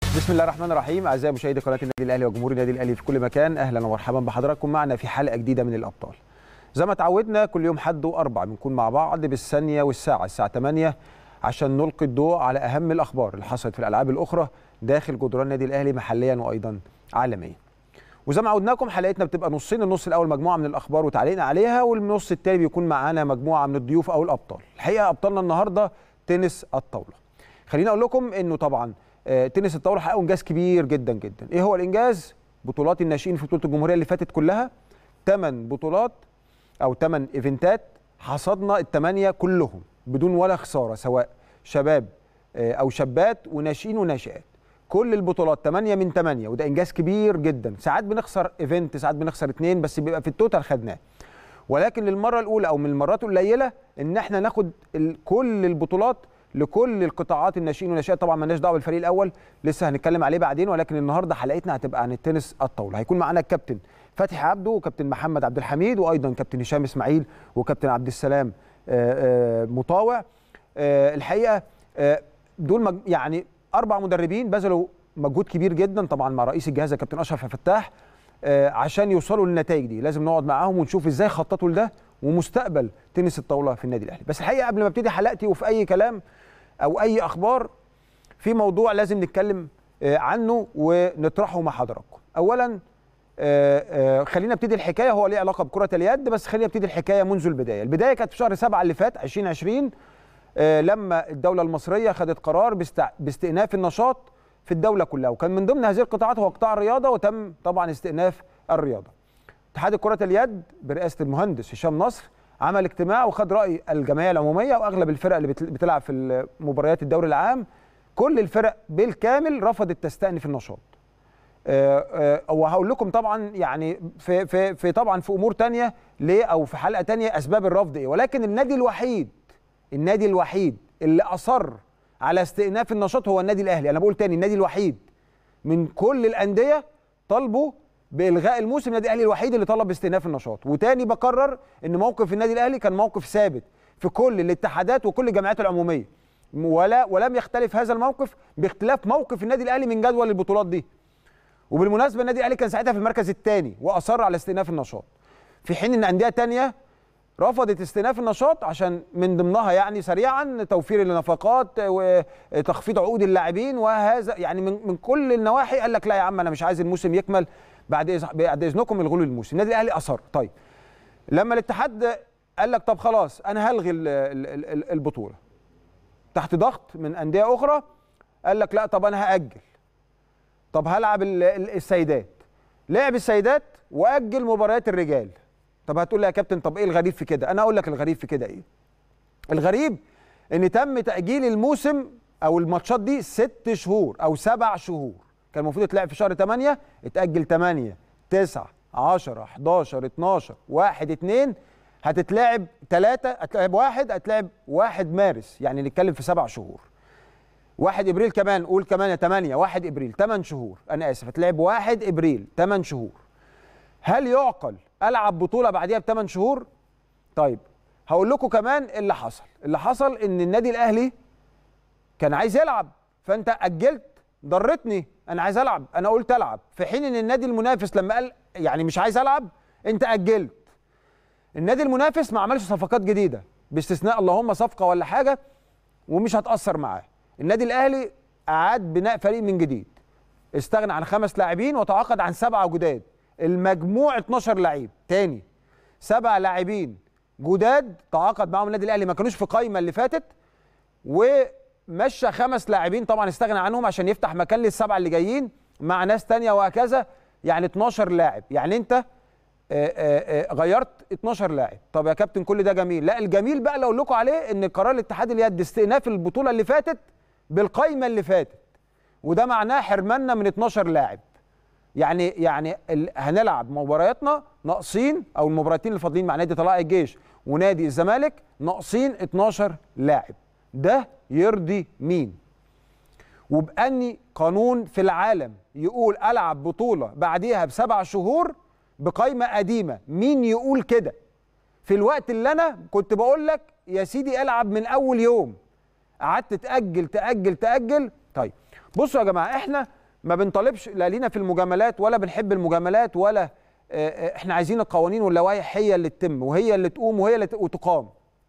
بسم الله الرحمن الرحيم اعزائي مشاهدي قناه النادي الاهلي وجمهور النادي الاهلي في كل مكان اهلا ومرحبا بحضراتكم معنا في حلقه جديده من الابطال زي ما اتعودنا كل يوم حد واربع بنكون مع بعض بالثانيه والساعه الساعه 8 عشان نلقي الضوء على اهم الاخبار اللي حصلت في الالعاب الاخرى داخل جدران النادي الاهلي محليا وايضا عالميا وزي ما عودناكم حلقتنا بتبقى نصين النص الاول مجموعه من الاخبار وتعليقنا عليها والنص الثاني بيكون معانا مجموعه من الضيوف او الابطال الحقيقه ابطالنا النهارده تنس الطاوله خليني اقول لكم انه طبعا آه، تنس الطاوله حققوا انجاز كبير جدا جدا ايه هو الانجاز بطولات الناشئين في بطوله الجمهوريه اللي فاتت كلها ثمان بطولات او ثمان ايفنتات حصدنا الثمانيه كلهم بدون ولا خساره سواء شباب آه، او شابات وناشئين وناشئات كل البطولات 8 من 8 وده انجاز كبير جدا ساعات بنخسر ايفنت ساعات بنخسر اثنين بس بيبقى في التوتال خدناه ولكن للمره الاولى او من المرات القليله ان احنا ناخد ال- كل البطولات لكل القطاعات الناشئين والناشئات طبعا مالناش دعوه بالفريق الاول لسه هنتكلم عليه بعدين ولكن النهارده حلقتنا هتبقى عن التنس الطاوله هيكون معانا الكابتن فتحي عبده وكابتن محمد عبد الحميد وايضا كابتن هشام اسماعيل وكابتن عبد السلام آه، آه، مطاوع آه، الحقيقه آه، دول مج- يعني اربع مدربين بذلوا مجهود كبير جدا طبعا مع رئيس الجهاز الكابتن اشرف فتاح آه، عشان يوصلوا للنتائج دي لازم نقعد معاهم ونشوف ازاي خططوا لده ومستقبل تنس الطاوله في النادي الاهلي بس الحقيقه قبل ما ابتدي حلقتي وفي اي كلام او اي اخبار في موضوع لازم نتكلم آه، عنه ونطرحه مع حضراتكم اولا آه، آه، خلينا ابتدي الحكايه هو ليه علاقه بكره اليد بس خلينا ابتدي الحكايه منذ البدايه البدايه كانت في شهر 7 اللي فات 2020 آه، لما الدوله المصريه خدت قرار باست- باستئناف النشاط في الدوله كلها وكان من ضمن هذه القطاعات هو قطاع الرياضه وتم طبعا استئناف الرياضه اتحاد كره اليد برئاسه المهندس هشام نصر عمل اجتماع وخد راي الجمعيه العموميه واغلب الفرق اللي بت- بتلعب في مباريات الدوري العام كل الفرق بالكامل رفضت تستأنف النشاط آه، آه، وهقول لكم طبعا يعني في في في طبعا في امور تانية ليه او في حلقه تانية اسباب الرفض ايه ولكن النادي الوحيد النادي الوحيد اللي اصر على استئناف النشاط هو النادي الاهلي انا بقول تاني النادي الوحيد من كل الانديه طالبوا بالغاء الموسم النادي الاهلي الوحيد اللي طلب استئناف النشاط وتاني بكرر ان موقف النادي الاهلي كان موقف ثابت في كل الاتحادات وكل الجمعيات العموميه ولا ولم يختلف هذا الموقف باختلاف موقف النادي الاهلي من جدول البطولات دي وبالمناسبه النادي الاهلي كان ساعتها في المركز الثاني واصر على استئناف النشاط في حين ان انديه تانية رفضت استئناف النشاط عشان من ضمنها يعني سريعا توفير النفقات وتخفيض عقود اللاعبين وهذا يعني من, من كل النواحي قال لك لا يا عم انا مش عايز الموسم يكمل بعد إذ- بعد اذنكم الغوا لي الموسم النادي الاهلي اصر طيب لما الاتحاد قال لك طب خلاص انا هلغي ال- ال- ال- البطوله تحت ضغط من انديه اخرى قال لك لا طب انا هاجل طب هلعب ال- ال- السيدات لعب السيدات واجل مباريات الرجال طب هتقول لي يا كابتن طب ايه الغريب في كده انا اقول لك الغريب في كده ايه الغريب ان تم تاجيل الموسم او الماتشات دي ست شهور او سبع شهور كان المفروض يتلعب في شهر 8 اتاجل 8 9 10 11 12 1 2 هتتلعب 3 هتلعب 1 هتلعب 1 مارس يعني نتكلم في سبع شهور 1 ابريل كمان قول كمان يا 8 1 ابريل 8 شهور انا اسف هتلعب 1 ابريل 8 شهور هل يعقل العب بطوله بعديها بثمان شهور طيب هقول لكم كمان اللي حصل اللي حصل ان النادي الاهلي كان عايز يلعب فانت اجلت ضرتني انا عايز العب انا قلت العب في حين ان النادي المنافس لما قال يعني مش عايز العب انت اجلت النادي المنافس ما عملش صفقات جديده باستثناء اللهم صفقه ولا حاجه ومش هتاثر معاه النادي الاهلي اعاد بناء فريق من جديد استغنى عن خمس لاعبين وتعاقد عن سبعه جداد المجموع 12 لعيب تاني سبع لاعبين جداد تعاقد معاهم النادي الاهلي ما كانوش في قايمه اللي فاتت ومشى خمس لاعبين طبعا استغنى عنهم عشان يفتح مكان للسبعه اللي جايين مع ناس تانية وهكذا يعني 12 لاعب يعني انت آه، آه، آه، غيرت 12 لاعب طب يا كابتن كل ده جميل لا الجميل بقى اللي اقول لكم عليه ان قرار الاتحاد اليد استئناف البطوله اللي فاتت بالقايمه اللي فاتت وده معناه حرماننا من 12 لاعب يعني يعني ال- هنلعب مبارياتنا ناقصين او المباراتين اللي فاضلين مع نادي طلائع الجيش ونادي الزمالك ناقصين 12 لاعب ده يرضي مين وبأني قانون في العالم يقول ألعب بطولة بعديها بسبع شهور بقايمة قديمة مين يقول كده في الوقت اللي أنا كنت بقول لك يا سيدي ألعب من أول يوم قعدت تأجل تأجل تأجل طيب بصوا يا جماعة إحنا ما بنطالبش لا لينا في المجاملات ولا بنحب المجاملات ولا آه، آه، احنا عايزين القوانين واللوائح هي اللي تتم وهي اللي تقوم وهي اللي ت- وتقام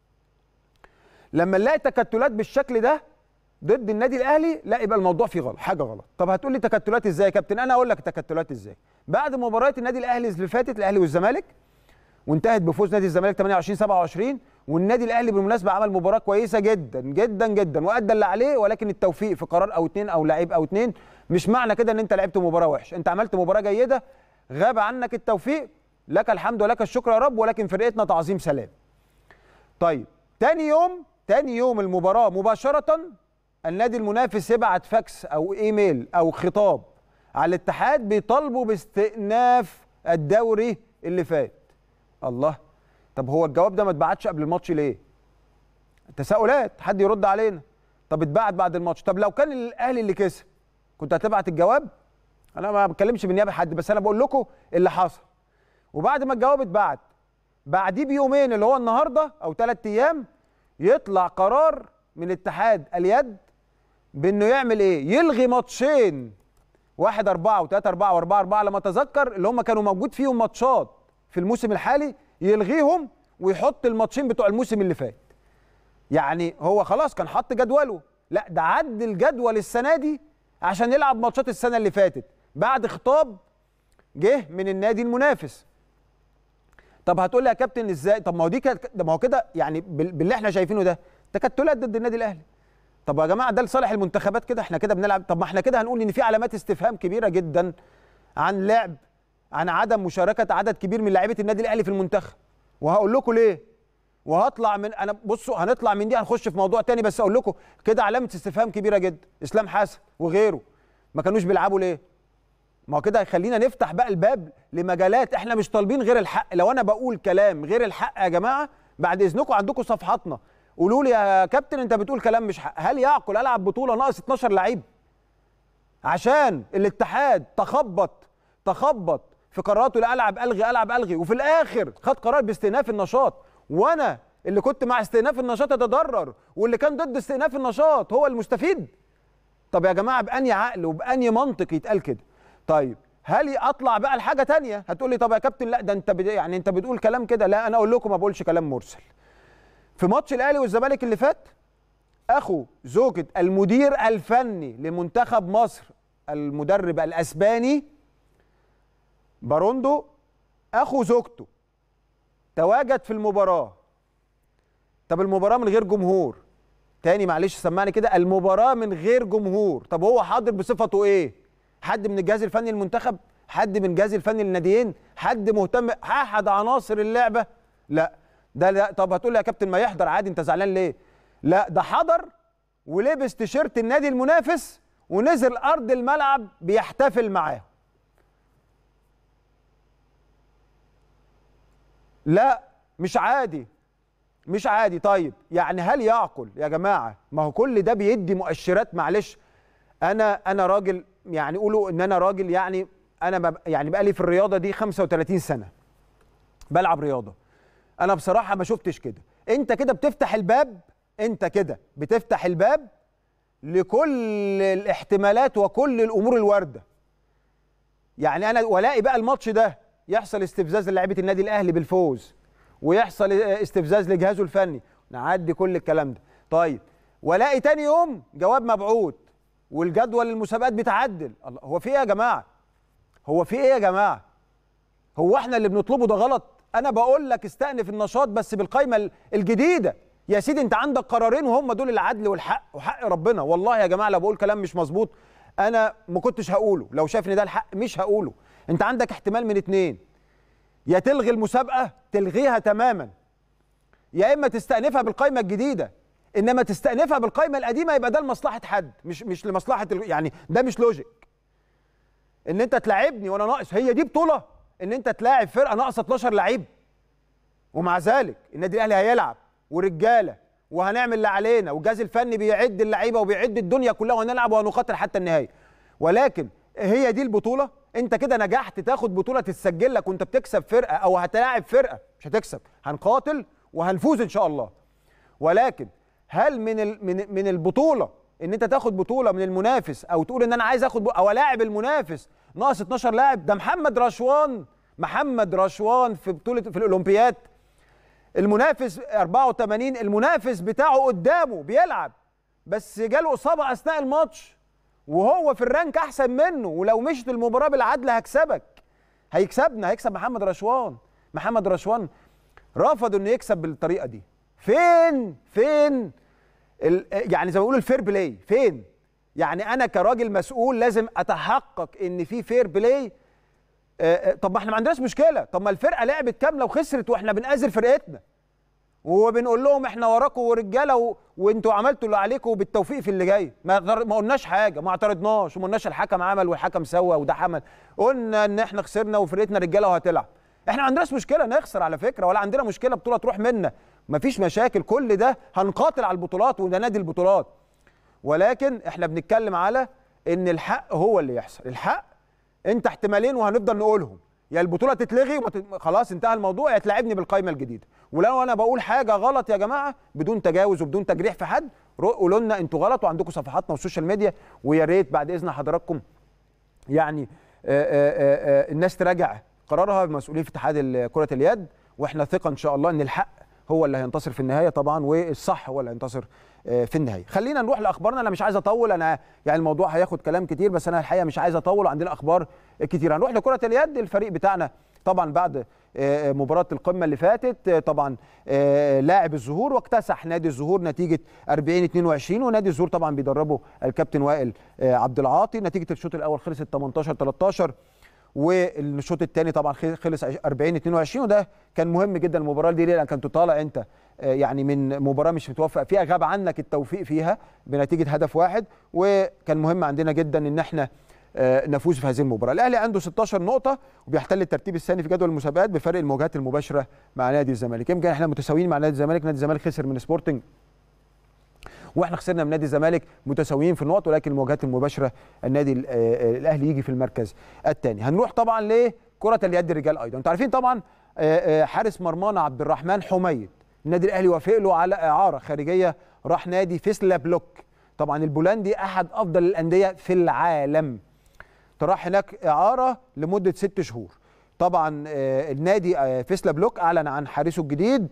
لما نلاقي تكتلات بالشكل ده ضد النادي الاهلي لا يبقى الموضوع فيه غلط حاجه غلط طب هتقول لي تكتلات ازاي يا كابتن انا اقول لك تكتلات ازاي بعد مباراه النادي الاهلي اللي فاتت الاهلي والزمالك وانتهت بفوز نادي الزمالك 28 27 والنادي الاهلي بالمناسبه عمل مباراه كويسه جدا جدا جدا وادى اللي عليه ولكن التوفيق في قرار او اتنين او لعيب او اتنين مش معنى كده ان انت لعبت مباراه وحشه انت عملت مباراه جيده غاب عنك التوفيق لك الحمد ولك الشكر يا رب ولكن فرقتنا تعظيم سلام طيب تاني يوم تاني يوم المباراه مباشره النادي المنافس يبعت فاكس او ايميل او خطاب على الاتحاد بيطالبوا باستئناف الدوري اللي فات الله طب هو الجواب ده ما اتبعتش قبل الماتش ليه تساؤلات حد يرد علينا طب اتبعت بعد الماتش طب لو كان الاهلي اللي كسب كنت هتبعت الجواب انا ما بتكلمش بالنيابه حد بس انا بقول لكم اللي حصل وبعد ما الجواب اتبعت بعديه بيومين اللي هو النهارده او ثلاث ايام يطلع قرار من اتحاد اليد بانه يعمل ايه يلغي ماتشين واحد أربعة وثلاثة أربعة وأربعة أربعة لما أتذكر اللي هم كانوا موجود فيهم ماتشات في الموسم الحالي يلغيهم ويحط الماتشين بتوع الموسم اللي فات يعني هو خلاص كان حط جدوله لا ده عدل جدول السنة دي عشان يلعب ماتشات السنة اللي فاتت بعد خطاب جه من النادي المنافس طب هتقول لي يا كابتن ازاي طب ما هو دي كانت ده ما هو كده يعني بال- باللي احنا شايفينه ده تكتلات ضد النادي الاهلي طب يا جماعه ده لصالح المنتخبات كده احنا كده بنلعب طب ما احنا كده هنقول ان في علامات استفهام كبيره جدا عن لعب عن عدم مشاركه عدد كبير من لاعيبه النادي الاهلي في المنتخب وهقول لكم ليه وهطلع من انا بصوا هنطلع من دي هنخش في موضوع تاني بس اقول لكم كده علامه استفهام كبيره جدا اسلام حسن وغيره ما كانوش بيلعبوا ليه ما هو كده هيخلينا نفتح بقى الباب لمجالات احنا مش طالبين غير الحق لو انا بقول كلام غير الحق يا جماعه بعد اذنكم عندكم صفحاتنا قولوا لي يا كابتن انت بتقول كلام مش حق هل يعقل العب بطوله ناقص 12 لعيب عشان الاتحاد تخبط تخبط في قراراته لا العب الغي العب الغي وفي الاخر خد قرار باستئناف النشاط وانا اللي كنت مع استئناف النشاط اتضرر واللي كان ضد استئناف النشاط هو المستفيد طب يا جماعه باني عقل وباني منطق يتقال كده طيب هل اطلع بقى لحاجه تانية هتقول لي طب يا كابتن لا ده انت بد... يعني انت بتقول كلام كده لا انا اقول لكم ما بقولش كلام مرسل في ماتش الاهلي والزمالك اللي فات اخو زوجة المدير الفني لمنتخب مصر المدرب الاسباني باروندو اخو زوجته تواجد في المباراه طب المباراه من غير جمهور تاني معلش سمعني كده المباراه من غير جمهور طب هو حاضر بصفته ايه حد من الجهاز الفني للمنتخب حد من الجهاز الفني للناديين حد مهتم احد عناصر اللعبه لا ده لا طب هتقول لي يا كابتن ما يحضر عادي انت زعلان ليه لا ده حضر ولبس تيشيرت النادي المنافس ونزل ارض الملعب بيحتفل معاه لا مش عادي مش عادي طيب يعني هل يعقل يا جماعه ما هو كل ده بيدي مؤشرات معلش انا انا راجل يعني قولوا ان انا راجل يعني انا بب- يعني بقالي في الرياضه دي 35 سنه بلعب رياضه انا بصراحه ما شفتش كده انت كده بتفتح الباب انت كده بتفتح الباب لكل الاحتمالات وكل الامور الوارده يعني انا والاقي بقى الماتش ده يحصل استفزاز للاعيبه النادي الاهلي بالفوز ويحصل استفزاز لجهازه الفني نعدي كل الكلام ده طيب والاقي تاني يوم جواب مبعوث والجدول المسابقات بتعدل الله هو في ايه يا جماعه هو في ايه يا جماعه هو احنا اللي بنطلبه ده غلط انا بقول لك استأنف النشاط بس بالقائمه ال- الجديده يا سيدي انت عندك قرارين وهم دول العدل والحق وحق ربنا والله يا جماعه لو بقول كلام مش مظبوط انا ما كنتش هقوله لو شايف ان ده الحق مش هقوله انت عندك احتمال من اتنين يا تلغي المسابقه تلغيها تماما يا اما تستأنفها بالقائمه الجديده انما تستأنفها بالقائمه القديمه يبقى ده لمصلحه حد مش مش لمصلحه ال- يعني ده مش لوجيك ان انت تلاعبني وانا ناقص هي دي بطوله ان انت تلاعب فرقه ناقصه 12 لعيب ومع ذلك النادي الاهلي هيلعب ورجاله وهنعمل اللي علينا والجهاز الفني بيعد اللعيبه وبيعد الدنيا كلها وهنلعب وهنقاتل حتى النهايه ولكن هي دي البطوله انت كده نجحت تاخد بطوله تتسجل لك وانت بتكسب فرقه او هتلاعب فرقه مش هتكسب هنقاتل وهنفوز ان شاء الله ولكن هل من ال- من من البطوله ان انت تاخد بطوله من المنافس او تقول ان انا عايز اخد او الاعب المنافس ناقص 12 لاعب ده محمد رشوان محمد رشوان في بطوله في الاولمبياد المنافس 84 المنافس بتاعه قدامه بيلعب بس جاله اصابه اثناء الماتش وهو في الرانك احسن منه ولو مشت المباراه بالعدل هكسبك هيكسبنا هيكسب محمد رشوان محمد رشوان رفض انه يكسب بالطريقه دي فين فين يعني زي ما بيقولوا الفير بلاي فين يعني انا كراجل مسؤول لازم اتحقق ان في فير بلاي طب ما احنا ما عندناش مشكله طب ما الفرقه لعبت كامله وخسرت واحنا بنأذر فرقتنا وبنقول لهم احنا وراكم ورجاله و... وانتوا عملتوا اللي عليكم وبالتوفيق في اللي جاي ما, ما قلناش حاجه ما اعترضناش وما قلناش الحكم عمل والحكم سوى وده عمل قلنا ان احنا خسرنا وفرقتنا رجاله وهتلعب احنا ما عندناش مشكله نخسر على فكره ولا عندنا مشكله بطوله تروح منا مفيش مشاكل كل ده هنقاتل على البطولات وده نادي البطولات ولكن احنا بنتكلم على ان الحق هو اللي يحصل الحق انت احتمالين وهنفضل نقولهم يا البطوله تتلغي ومت... خلاص انتهى الموضوع يا تلعبني بالقائمه الجديده ولو انا بقول حاجه غلط يا جماعه بدون تجاوز وبدون تجريح في حد قولوا لنا انتوا غلط وعندكم صفحاتنا والسوشيال ميديا ويا ريت بعد اذن حضراتكم يعني آآ آآ الناس تراجع قرارها بمسؤوليه في اتحاد كره اليد واحنا ثقه ان شاء الله ان الحق هو اللي هينتصر في النهايه طبعا والصح هو اللي هينتصر في النهايه خلينا نروح لاخبارنا انا مش عايز اطول انا يعني الموضوع هياخد كلام كتير بس انا الحقيقه مش عايز اطول وعندنا اخبار كتير هنروح لكره اليد الفريق بتاعنا طبعا بعد مباراه القمه اللي فاتت طبعا لاعب الظهور واكتسح نادي الظهور نتيجه 40 22 ونادي الظهور طبعا بيدربه الكابتن وائل عبد العاطي نتيجه الشوط الاول خلصت 18 13 والشوط الثاني طبعا خلص 40 22 وده كان مهم جدا المباراه دي لان كنت طالع انت يعني من مباراه مش متوفق فيها غاب عنك التوفيق فيها بنتيجه هدف واحد وكان مهم عندنا جدا ان احنا نفوز في هذه المباراه الاهلي عنده 16 نقطه وبيحتل الترتيب الثاني في جدول المسابقات بفرق المواجهات المباشره مع نادي الزمالك يمكن احنا متساويين مع نادي الزمالك نادي الزمالك خسر من سبورتنج واحنا خسرنا من نادي الزمالك متساويين في النقط ولكن المواجهات المباشره النادي الاهلي يجي في المركز الثاني هنروح طبعا لكره اليد الرجال ايضا انتوا عارفين طبعا حارس مرمانا عبد الرحمن حميد النادي الاهلي وافق له على اعاره خارجيه راح نادي فيسلا بلوك طبعا البولندي احد افضل الانديه في العالم راح هناك اعاره لمده ست شهور طبعا النادي فيسلا بلوك اعلن عن حارسه الجديد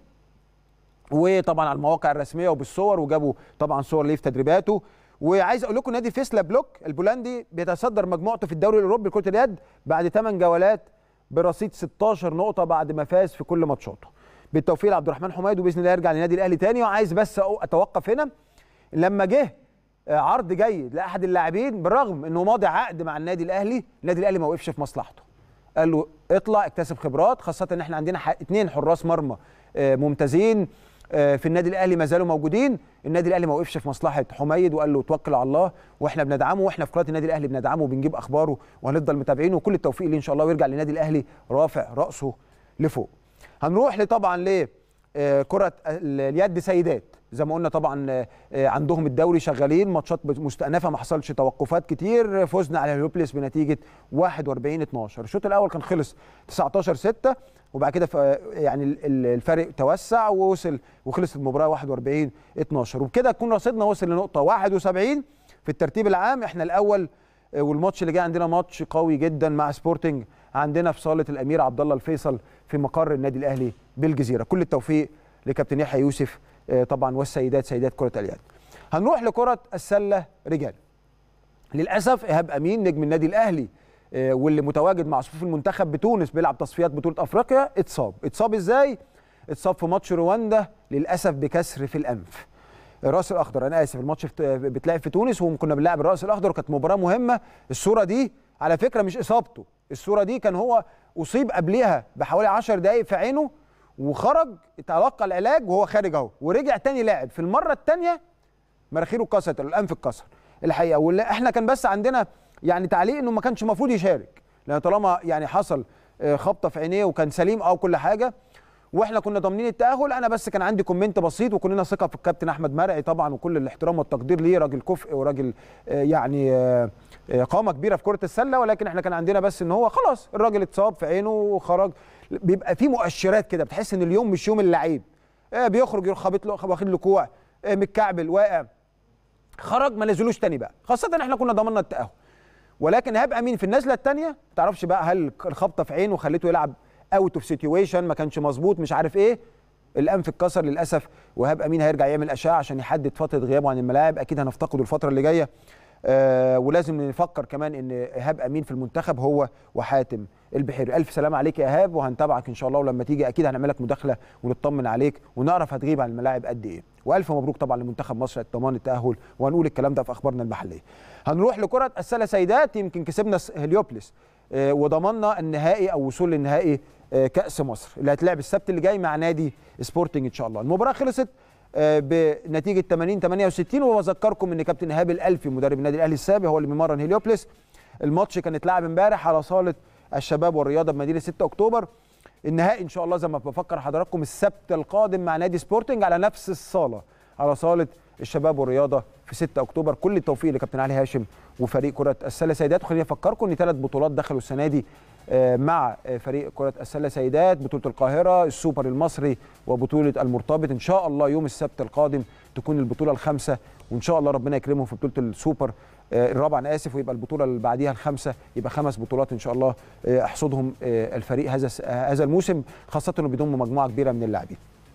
وطبعا على المواقع الرسميه وبالصور وجابوا طبعا صور ليه في تدريباته وعايز اقول لكم نادي فيسلا بلوك البولندي بيتصدر مجموعته في الدوري الاوروبي لكره اليد بعد 8 جولات برصيد 16 نقطه بعد ما فاز في كل ماتشاته بالتوفيق لعبد الرحمن حميد وباذن الله يرجع للنادي الاهلي تاني وعايز بس اتوقف هنا لما جه عرض جيد لاحد اللاعبين بالرغم انه ماضي عقد مع النادي الاهلي النادي الاهلي ما وقفش في مصلحته قال له اطلع اكتسب خبرات خاصه ان احنا عندنا اثنين حراس مرمى ممتازين في النادي الاهلي ما زالوا موجودين النادي الاهلي ما وقفش في مصلحه حميد وقال له توكل على الله واحنا بندعمه واحنا في قناه النادي الاهلي بندعمه وبنجيب اخباره وهنفضل متابعينه وكل التوفيق ليه ان شاء الله ويرجع للنادي الاهلي رافع راسه لفوق هنروح لطبعا ل كره اليد سيدات زي ما قلنا طبعا عندهم الدوري شغالين ماتشات مستأنفة ما حصلش توقفات كتير فزنا على هيوبليس بنتيجة 41 12 الشوط الأول كان خلص 19 6 وبعد كده يعني الفرق توسع ووصل وخلص المباراة 41 12 وبكده يكون رصيدنا وصل لنقطة 71 في الترتيب العام احنا الأول والماتش اللي جاي عندنا ماتش قوي جدا مع سبورتنج عندنا في صالة الأمير عبد الله الفيصل في مقر النادي الأهلي بالجزيرة كل التوفيق لكابتن يحيى يوسف طبعا والسيدات سيدات كره اليد. هنروح لكره السله رجال. للاسف ايهاب امين نجم النادي الاهلي واللي متواجد مع صفوف المنتخب بتونس بيلعب تصفيات بطوله افريقيا اتصاب، اتصاب ازاي؟ اتصاب في ماتش رواندا للاسف بكسر في الانف. الراس الاخضر انا اسف الماتش بتلعب في تونس وكنا بنلعب الراس الاخضر وكانت مباراه مهمه الصوره دي على فكره مش اصابته الصوره دي كان هو اصيب قبلها بحوالي 10 دقائق في عينه وخرج تلقى العلاج وهو خارج اهو ورجع تاني لاعب في المره الثانيه مناخيره اتكسرت الانف اتكسر الحقيقه واللي احنا كان بس عندنا يعني تعليق انه ما كانش المفروض يشارك لان طالما يعني حصل خبطه في عينيه وكان سليم او كل حاجه واحنا كنا ضامنين التاهل انا بس كان عندي كومنت بسيط وكلنا ثقه في الكابتن احمد مرعي طبعا وكل الاحترام والتقدير ليه راجل كفء وراجل يعني قامه كبيره في كره السله ولكن احنا كان عندنا بس ان هو خلاص الراجل اتصاب في عينه وخرج بيبقى في مؤشرات كده بتحس ان اليوم مش يوم اللعيب بيخرج يروح خابط له واخد له كوع متكعبل واقع خرج ما نزلوش تاني بقى خاصه احنا كنا ضمننا التاهل ولكن ايهاب امين في النزله الثانيه ما تعرفش بقى هل الخبطه في عينه خليته يلعب اوت اوف سيتويشن ما كانش مظبوط مش عارف ايه الانف اتكسر للاسف وهاب امين هيرجع يعمل اشعه عشان يحدد فتره غيابه عن الملاعب اكيد هنفتقده الفتره اللي جايه آه ولازم نفكر كمان ان ايهاب امين في المنتخب هو وحاتم البحيري الف سلام عليك يا ايهاب وهنتابعك ان شاء الله ولما تيجي اكيد هنعمل لك مداخله ونطمن عليك ونعرف هتغيب عن الملاعب قد ايه والف مبروك طبعا لمنتخب مصر الضمان التاهل وهنقول الكلام ده في اخبارنا المحليه هنروح لكره السله سيدات يمكن كسبنا هليوبلس آه وضمننا النهائي او وصول للنهائي آه كاس مصر اللي هتلعب السبت اللي جاي مع نادي سبورتنج ان شاء الله المباراه خلصت بنتيجه 80 68 وبذكركم ان كابتن ايهاب الالفي مدرب النادي الاهلي السابق هو اللي بيمرن هليوبلس الماتش كان اتلعب امبارح على صاله الشباب والرياضه بمدينه 6 اكتوبر النهائي ان شاء الله زي ما بفكر حضراتكم السبت القادم مع نادي سبورتنج على نفس الصاله على صاله الشباب والرياضه في 6 اكتوبر كل التوفيق لكابتن علي هاشم وفريق كره السله سيدات وخليني افكركم ان ثلاث بطولات دخلوا السنه دي مع فريق كره السله سيدات بطوله القاهره السوبر المصري وبطوله المرتبط ان شاء الله يوم السبت القادم تكون البطوله الخامسه وان شاء الله ربنا يكرمهم في بطوله السوبر الرابع انا اسف ويبقى البطوله اللي بعديها الخامسه يبقى خمس بطولات ان شاء الله يحصدهم الفريق هذا هذا الموسم خاصه انه بيضم مجموعه كبيره من اللاعبين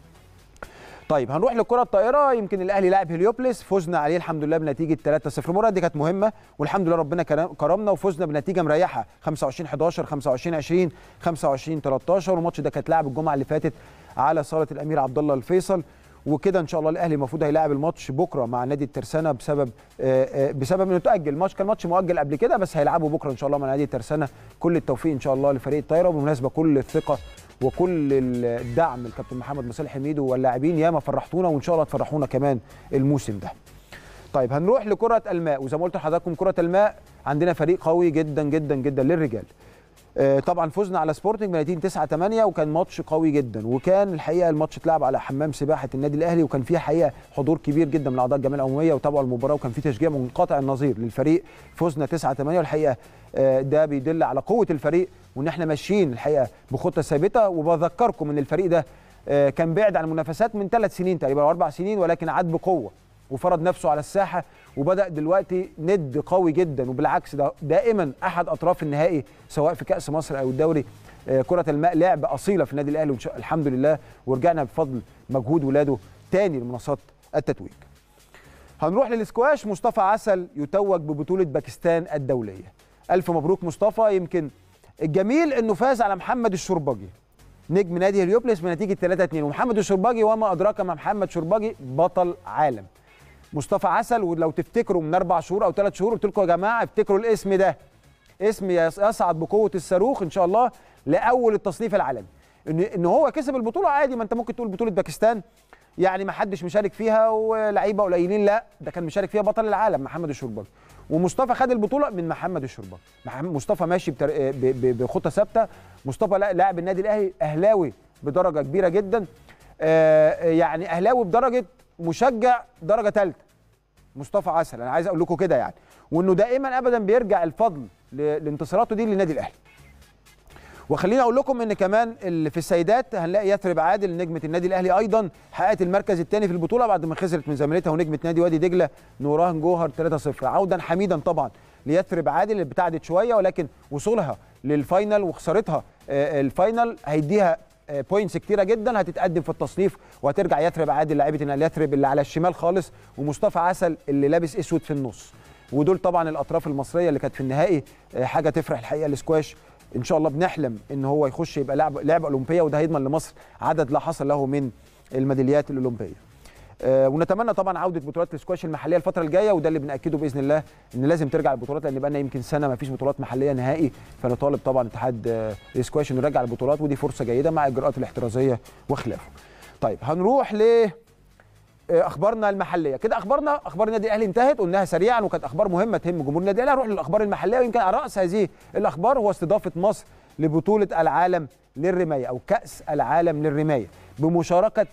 طيب هنروح للكره الطائره يمكن الاهلي لاعب هليوبلس فزنا عليه الحمد لله بنتيجه 3-0 المباراه دي كانت مهمه والحمد لله ربنا كرمنا وفزنا بنتيجه مريحه 25 11 25 20 25 13 والماتش ده كانت لعب الجمعه اللي فاتت على صاله الامير عبد الله الفيصل وكده ان شاء الله الاهلي المفروض هيلاعب الماتش بكره مع نادي الترسانه بسبب بسبب انه تاجل الماتش كان ماتش مؤجل قبل كده بس هيلعبوا بكره ان شاء الله مع نادي الترسانه كل التوفيق ان شاء الله لفريق الطايره وبالمناسبه كل الثقه وكل الدعم الكابتن محمد مصالح حميدو واللاعبين ياما فرحتونا وان شاء الله تفرحونا كمان الموسم ده. طيب هنروح لكره الماء وزي ما قلت لحضراتكم كره الماء عندنا فريق قوي جدا جدا جدا للرجال. آه طبعا فزنا على سبورتنج بنتيجه 9 8 وكان ماتش قوي جدا وكان الحقيقه الماتش اتلعب على حمام سباحه النادي الاهلي وكان فيه حقيقه حضور كبير جدا من اعضاء الجمعيه العموميه وتابعوا المباراه وكان فيه تشجيع منقطع النظير للفريق فزنا 9 8 والحقيقه آه ده بيدل على قوه الفريق وان احنا ماشيين الحقيقه بخطه ثابته وبذكركم ان الفريق ده آه كان بعد عن المنافسات من ثلاث سنين تقريبا او اربع سنين ولكن عاد بقوه وفرض نفسه على الساحه وبدا دلوقتي ند قوي جدا وبالعكس ده دائما احد اطراف النهائي سواء في كاس مصر او الدوري آه كره الماء لعب اصيله في النادي الاهلي الحمد لله ورجعنا بفضل مجهود ولاده تاني لمنصات التتويج. هنروح للسكواش مصطفى عسل يتوج ببطوله باكستان الدوليه. الف مبروك مصطفى يمكن الجميل انه فاز على محمد الشربجي نجم نادي هليوبلس بنتيجه 3 2 ومحمد الشربجي وما ادراك ما محمد شربجي بطل عالم مصطفى عسل ولو تفتكروا من اربع شهور او ثلاث شهور قلت لكم يا جماعه افتكروا الاسم ده اسم يصعد بقوه الصاروخ ان شاء الله لاول التصنيف العالمي ان ان هو كسب البطوله عادي ما انت ممكن تقول بطوله باكستان يعني ما حدش مشارك فيها ولعيبه قليلين لا ده كان مشارك فيها بطل العالم محمد الشربجي ومصطفى خد البطوله من محمد الشربجي مصطفى ماشي بتر... بخطه ثابته مصطفى لاعب النادي الاهلي اهلاوي بدرجه كبيره جدا آه يعني اهلاوي بدرجه مشجع درجه ثالثه مصطفى عسل انا عايز اقول لكم كده يعني وانه دائما ابدا بيرجع الفضل لانتصاراته دي للنادي الاهلي وخليني اقول لكم ان كمان اللي في السيدات هنلاقي يثرب عادل نجمه النادي الاهلي ايضا حققت المركز الثاني في البطوله بعد ما خسرت من زميلتها ونجمه نادي وادي دجله نوران جوهر 3-0 عودا حميدا طبعا ليثرب عادل اللي ابتعدت شويه ولكن وصولها للفاينل وخسارتها الفاينل هيديها بوينتس كتيره جدا هتتقدم في التصنيف وهترجع يثرب عادل لاعيبه النادي يثرب اللي على الشمال خالص ومصطفى عسل اللي لابس اسود في النص ودول طبعا الاطراف المصريه اللي كانت في النهائي حاجه تفرح الحقيقه السكواش ان شاء الله بنحلم ان هو يخش يبقى لعب لعبه اولمبيه وده هيضمن لمصر عدد لا حصر له من الميداليات الاولمبيه آه ونتمنى طبعا عوده بطولات السكواش المحليه الفتره الجايه وده اللي بناكده باذن الله ان لازم ترجع البطولات لان بقى لنا يمكن سنه ما فيش بطولات محليه نهائي فنطالب طبعا اتحاد آه السكواش انه يرجع البطولات ودي فرصه جيده مع الاجراءات الاحترازيه وخلافه. طيب هنروح ل اخبارنا المحليه كده اخبارنا اخبار النادي الاهلي انتهت قلناها سريعا وكانت اخبار مهمه تهم جمهور النادي الاهلي هنروح للاخبار المحليه ويمكن على راس هذه الاخبار هو استضافه مصر لبطوله العالم للرمايه او كاس العالم للرمايه بمشاركه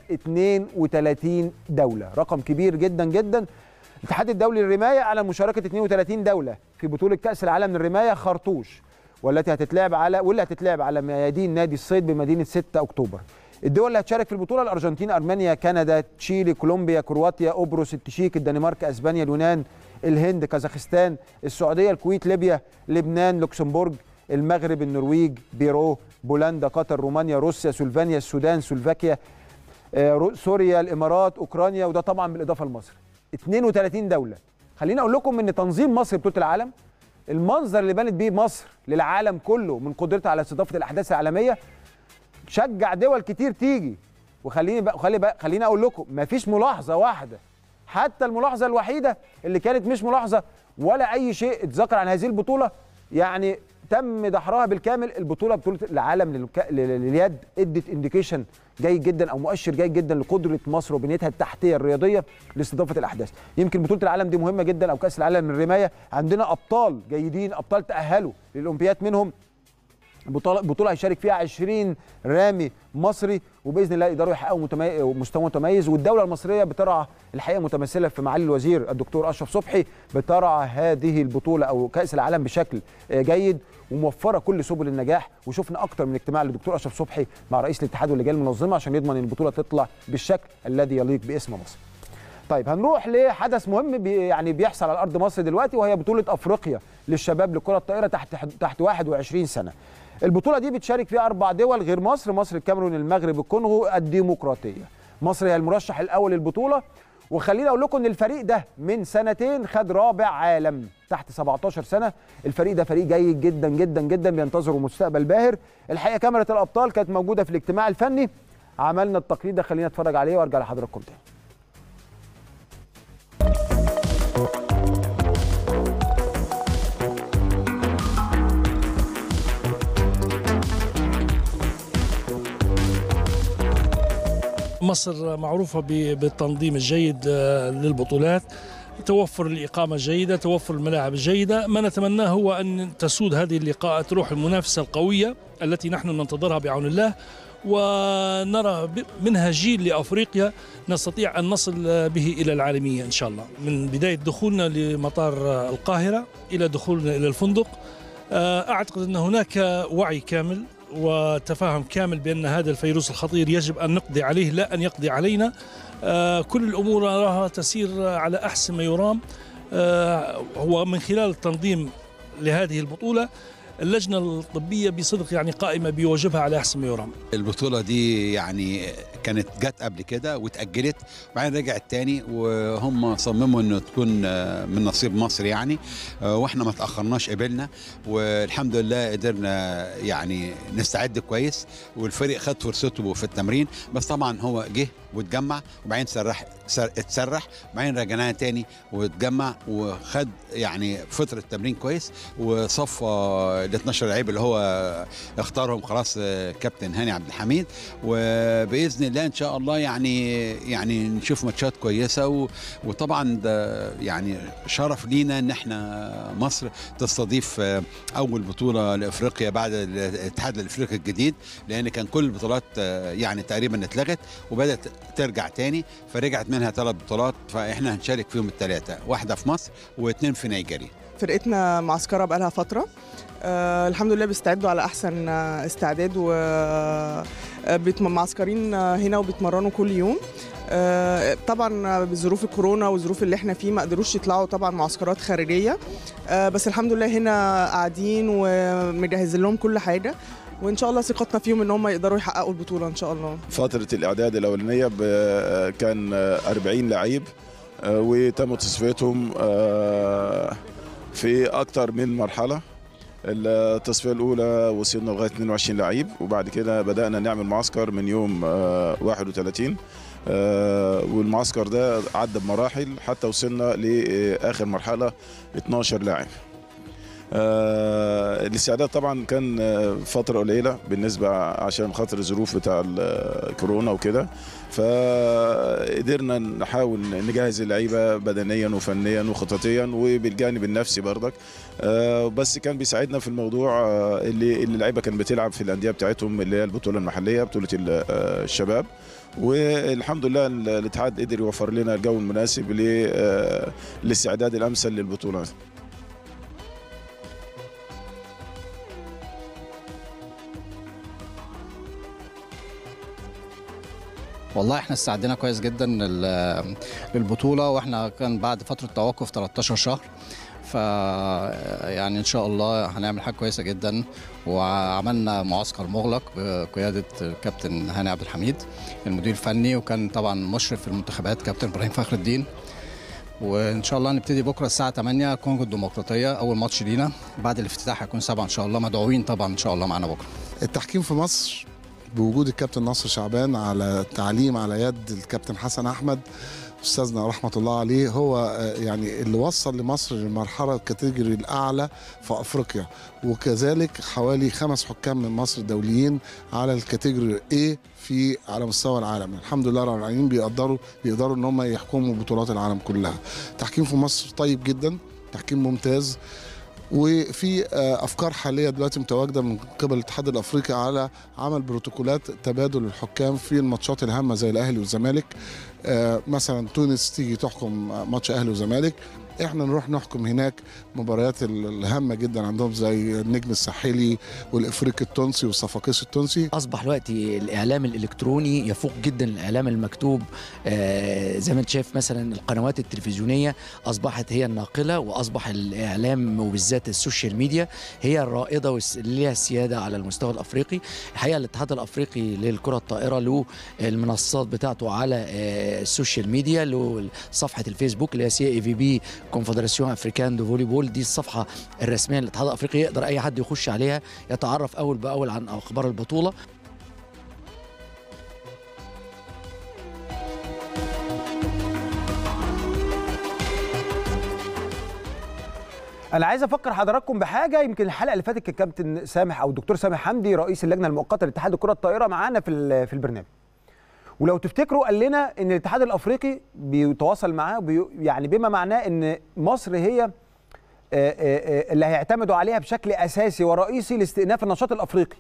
32 دوله رقم كبير جدا جدا الاتحاد الدولي للرمايه اعلن مشاركه 32 دوله في بطوله كاس العالم للرمايه خرطوش والتي هتتلعب على واللي هتتلعب على ميادين نادي الصيد بمدينه 6 اكتوبر الدول اللي هتشارك في البطوله الارجنتين ارمينيا كندا تشيلي كولومبيا كرواتيا قبرص التشيك الدنمارك اسبانيا اليونان الهند كازاخستان السعوديه الكويت ليبيا لبنان لوكسمبورغ المغرب النرويج بيرو بولندا قطر رومانيا روسيا سلوفينيا السودان سلوفاكيا آه، سوريا الامارات اوكرانيا وده طبعا بالاضافه لمصر 32 دوله خليني اقول لكم ان تنظيم مصر بطوله العالم المنظر اللي بانت بيه مصر للعالم كله من قدرتها على استضافه الاحداث العالميه شجع دول كتير تيجي وخليني بقى خلي بقى خليني اقول لكم مفيش ملاحظه واحده حتى الملاحظه الوحيده اللي كانت مش ملاحظه ولا اي شيء اتذكر عن هذه البطوله يعني تم دحرها بالكامل البطوله بطوله العالم للك... لليد ادت انديكيشن جيد جدا او مؤشر جيد جدا لقدره مصر وبنيتها التحتيه الرياضيه لاستضافه الاحداث يمكن بطوله العالم دي مهمه جدا او كاس العالم للرمايه عندنا ابطال جيدين ابطال تاهلوا للاولمبياد منهم بطولة بطولة هيشارك فيها 20 رامي مصري وباذن الله يقدروا يحققوا متمي... مستوى متميز والدوله المصريه بترعى الحقيقه متمثله في معالي الوزير الدكتور اشرف صبحي بترعى هذه البطوله او كاس العالم بشكل جيد وموفره كل سبل النجاح وشفنا اكتر من اجتماع للدكتور اشرف صبحي مع رئيس الاتحاد واللجان المنظمه عشان يضمن ان البطوله تطلع بالشكل الذي يليق باسم مصر. طيب هنروح لحدث مهم بي يعني بيحصل على ارض مصر دلوقتي وهي بطوله افريقيا للشباب لكره الطائره تحت تحت 21 سنه. البطوله دي بتشارك فيها اربع دول غير مصر مصر الكاميرون المغرب الكونغو الديمقراطيه مصر هي المرشح الاول للبطوله وخليني اقول لكم ان الفريق ده من سنتين خد رابع عالم تحت 17 سنه الفريق ده فريق جيد جدا جدا جدا بينتظروا مستقبل باهر الحقيقه كاميرا الابطال كانت موجوده في الاجتماع الفني عملنا التقرير ده خلينا نتفرج عليه وارجع لحضراتكم تاني مصر معروفة بالتنظيم الجيد للبطولات توفر الإقامة الجيدة توفر الملاعب الجيدة ما نتمناه هو أن تسود هذه اللقاءات روح المنافسة القوية التي نحن ننتظرها بعون الله ونرى منها جيل لافريقيا نستطيع ان نصل به الى العالميه ان شاء الله من بدايه دخولنا لمطار القاهره الى دخولنا الى الفندق اعتقد ان هناك وعي كامل وتفاهم كامل بأن هذا الفيروس الخطير يجب أن نقضي عليه لا أن يقضي علينا آه كل الأمور نراها تسير على أحسن ما يرام آه هو من خلال التنظيم لهذه البطولة اللجنة الطبية بصدق يعني قائمة بواجبها على أحسن ما يرام البطولة دي يعني كانت جت قبل كده واتأجلت وبعدين رجعت تاني وهم صمموا انه تكون من نصيب مصر يعني واحنا ما تأخرناش قبلنا والحمد لله قدرنا يعني نستعد كويس والفريق خد فرصته في التمرين بس طبعا هو جه واتجمع وبعدين سرح سر اتسرح وبعدين رجعناه تاني واتجمع وخد يعني فتره تمرين كويس وصفى ال 12 لعيب اللي هو اختارهم خلاص كابتن هاني عبد الحميد وباذن الله ان شاء الله يعني يعني نشوف ماتشات كويسه وطبعا ده يعني شرف لينا ان احنا مصر تستضيف اول بطوله لافريقيا بعد الاتحاد الافريقي الجديد لان كان كل البطولات يعني تقريبا اتلغت وبدات ترجع تاني فرجعت منها ثلاث بطولات فاحنا هنشارك فيهم الثلاثه واحده في مصر واثنين في نيجيريا فرقتنا معسكره بقالها فتره آه الحمد لله بيستعدوا على احسن استعداد و معسكرين هنا وبيتمرنوا كل يوم آه طبعا بظروف الكورونا والظروف اللي احنا فيه ما قدروش يطلعوا طبعا معسكرات خارجيه آه بس الحمد لله هنا قاعدين ومجهزين لهم كل حاجه وان شاء الله ثقتنا فيهم ان هم يقدروا يحققوا البطوله ان شاء الله فتره الاعداد الاولانيه كان 40 لعيب وتم تصفيتهم في اكتر من مرحله التصفيه الاولى وصلنا لغايه 22 لعيب وبعد كده بدانا نعمل معسكر من يوم 31 والمعسكر ده عدى بمراحل حتى وصلنا لاخر مرحله 12 لاعب آه الاستعداد طبعا كان فترة قليلة بالنسبة عشان خاطر الظروف بتاع الكورونا وكده فقدرنا نحاول نجهز اللعيبة بدنيا وفنيا وخططيا وبالجانب النفسي برضك آه بس كان بيساعدنا في الموضوع آه اللي اللعيبة كانت بتلعب في الأندية بتاعتهم اللي هي البطولة المحلية بطولة الشباب والحمد لله الاتحاد قدر يوفر لنا الجو المناسب للاستعداد الأمثل للبطولة والله احنا استعدينا كويس جدا لل- للبطوله واحنا كان بعد فتره توقف 13 شهر ف يعني ان شاء الله هنعمل حاجه كويسه جدا وعملنا معسكر مغلق بقياده كابتن هاني عبد الحميد المدير الفني وكان طبعا مشرف في المنتخبات كابتن ابراهيم فخر الدين وان شاء الله نبتدي بكره الساعه 8 كونغو الديمقراطيه اول ماتش لينا بعد الافتتاح هيكون 7 ان شاء الله مدعوين طبعا ان شاء الله معانا بكره التحكيم في مصر بوجود الكابتن ناصر شعبان على تعليم على يد الكابتن حسن احمد استاذنا رحمه الله عليه هو آه، يعني اللي وصل لمصر للمرحله الكاتيجوري الاعلى في افريقيا وكذلك حوالي خمس حكام من مصر دوليين على الكاتيجوري A في على مستوى العالم الحمد لله رب العالمين بيقدروا بيقدروا ان هم يحكموا بطولات العالم كلها تحكيم في مصر طيب جدا تحكيم ممتاز وفي آه، افكار حاليه دلوقتي متواجده من قبل الاتحاد الافريقي على عمل بروتوكولات تبادل الحكام في الماتشات الهامه زي الاهلي والزمالك آه، مثلا تونس تيجي تحكم ماتش اهلي وزمالك احنا نروح نحكم هناك مباريات ال- الهامه جدا عندهم زي النجم الساحلي والافريقي التونسي والصفاقيس التونسي اصبح دلوقتي الاعلام الالكتروني يفوق جدا الاعلام المكتوب آه، زي ما انت شايف مثلا القنوات التلفزيونيه اصبحت هي الناقله واصبح الاعلام وبالذات السوشيال ميديا هي الرائده واللي لها السياده على المستوى الافريقي الحقيقه الاتحاد الافريقي للكره الطائره له المنصات بتاعته على آه، السوشيال ميديا له صفحه الفيسبوك اللي هي سي اي في بي كونفدراسيون افريكان دو فولي بول دي الصفحه الرسميه للاتحاد الافريقي يقدر اي حد يخش عليها يتعرف اول باول عن اخبار البطوله انا عايز افكر حضراتكم بحاجه يمكن الحلقه اللي فاتت كان كابتن سامح او الدكتور سامح حمدي رئيس اللجنه المؤقته لاتحاد الكره الطائره معانا في ال- في البرنامج ولو تفتكروا قال لنا ان الاتحاد الافريقي بيتواصل معاه بي يعني بما معناه ان مصر هي آه، آه، آه، اللي هيعتمدوا عليها بشكل اساسي ورئيسي لاستئناف النشاط الافريقي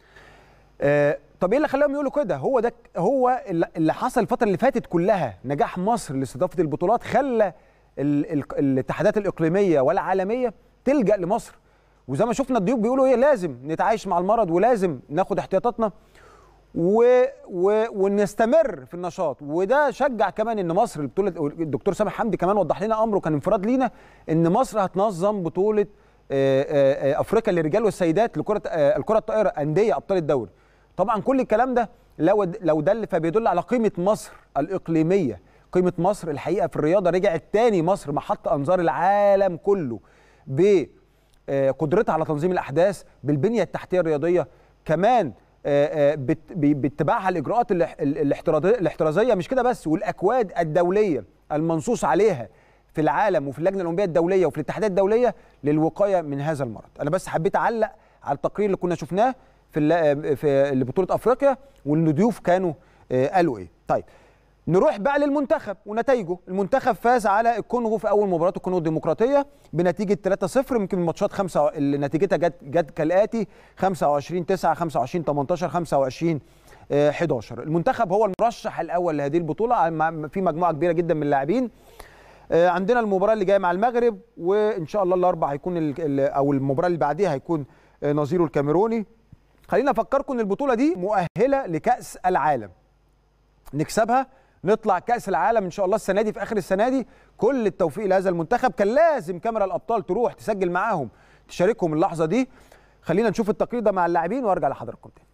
آه، طب ايه اللي خلاهم يقولوا كده هو ده هو اللي اللي حصل الفتره اللي فاتت كلها نجاح مصر لاستضافه البطولات خلى ال- ال- الاتحادات الاقليميه والعالميه تلجا لمصر وزي ما شفنا الضيوف بيقولوا ايه لازم نتعايش مع المرض ولازم ناخد احتياطاتنا و... و... ونستمر في النشاط وده شجع كمان ان مصر البطوله الدكتور سامح حمدي كمان وضح لنا امره كان انفراد لينا ان مصر هتنظم بطوله آه، آه، آه، افريقيا للرجال والسيدات لكره آه، الكره الطائره انديه ابطال الدوري طبعا كل الكلام ده لو لو دل فبيدل على قيمه مصر الاقليميه قيمه مصر الحقيقه في الرياضه رجعت تاني مصر محط انظار العالم كله بقدرتها على تنظيم الاحداث بالبنيه التحتيه الرياضيه كمان آه، آه، بت- ب- باتباعها الاجراءات الاح- ال- الاحترازيه الاحترازيه مش كده بس والاكواد الدوليه المنصوص عليها في العالم وفي اللجنه الاولمبيه الدوليه وفي الاتحادات الدوليه للوقايه من هذا المرض انا بس حبيت اعلق على التقرير اللي كنا شفناه في الل- في بطوله افريقيا والضيوف كانوا آه، قالوا ايه طيب نروح بقى للمنتخب ونتائجه المنتخب فاز على الكونغو في اول مباراه الكونغو الديمقراطيه بنتيجه 3-0 يمكن الماتشات خمسة اللي نتيجتها جت جت كالاتي 25 9 25 18 25 آه، 11 المنتخب هو المرشح الاول لهذه البطوله مع- في مجموعه كبيره جدا من اللاعبين آه، عندنا المباراه اللي جايه مع المغرب وان شاء الله الاربع هيكون ال- ال- او المباراه اللي بعديها هيكون آه، نظيره الكاميروني خلينا افكركم ان البطوله دي مؤهله لكاس العالم نكسبها نطلع كاس العالم ان شاء الله السنه دي في اخر السنه دي كل التوفيق لهذا المنتخب كان لازم كاميرا الابطال تروح تسجل معاهم تشاركهم اللحظه دي خلينا نشوف التقرير ده مع اللاعبين وارجع لحضراتكم تاني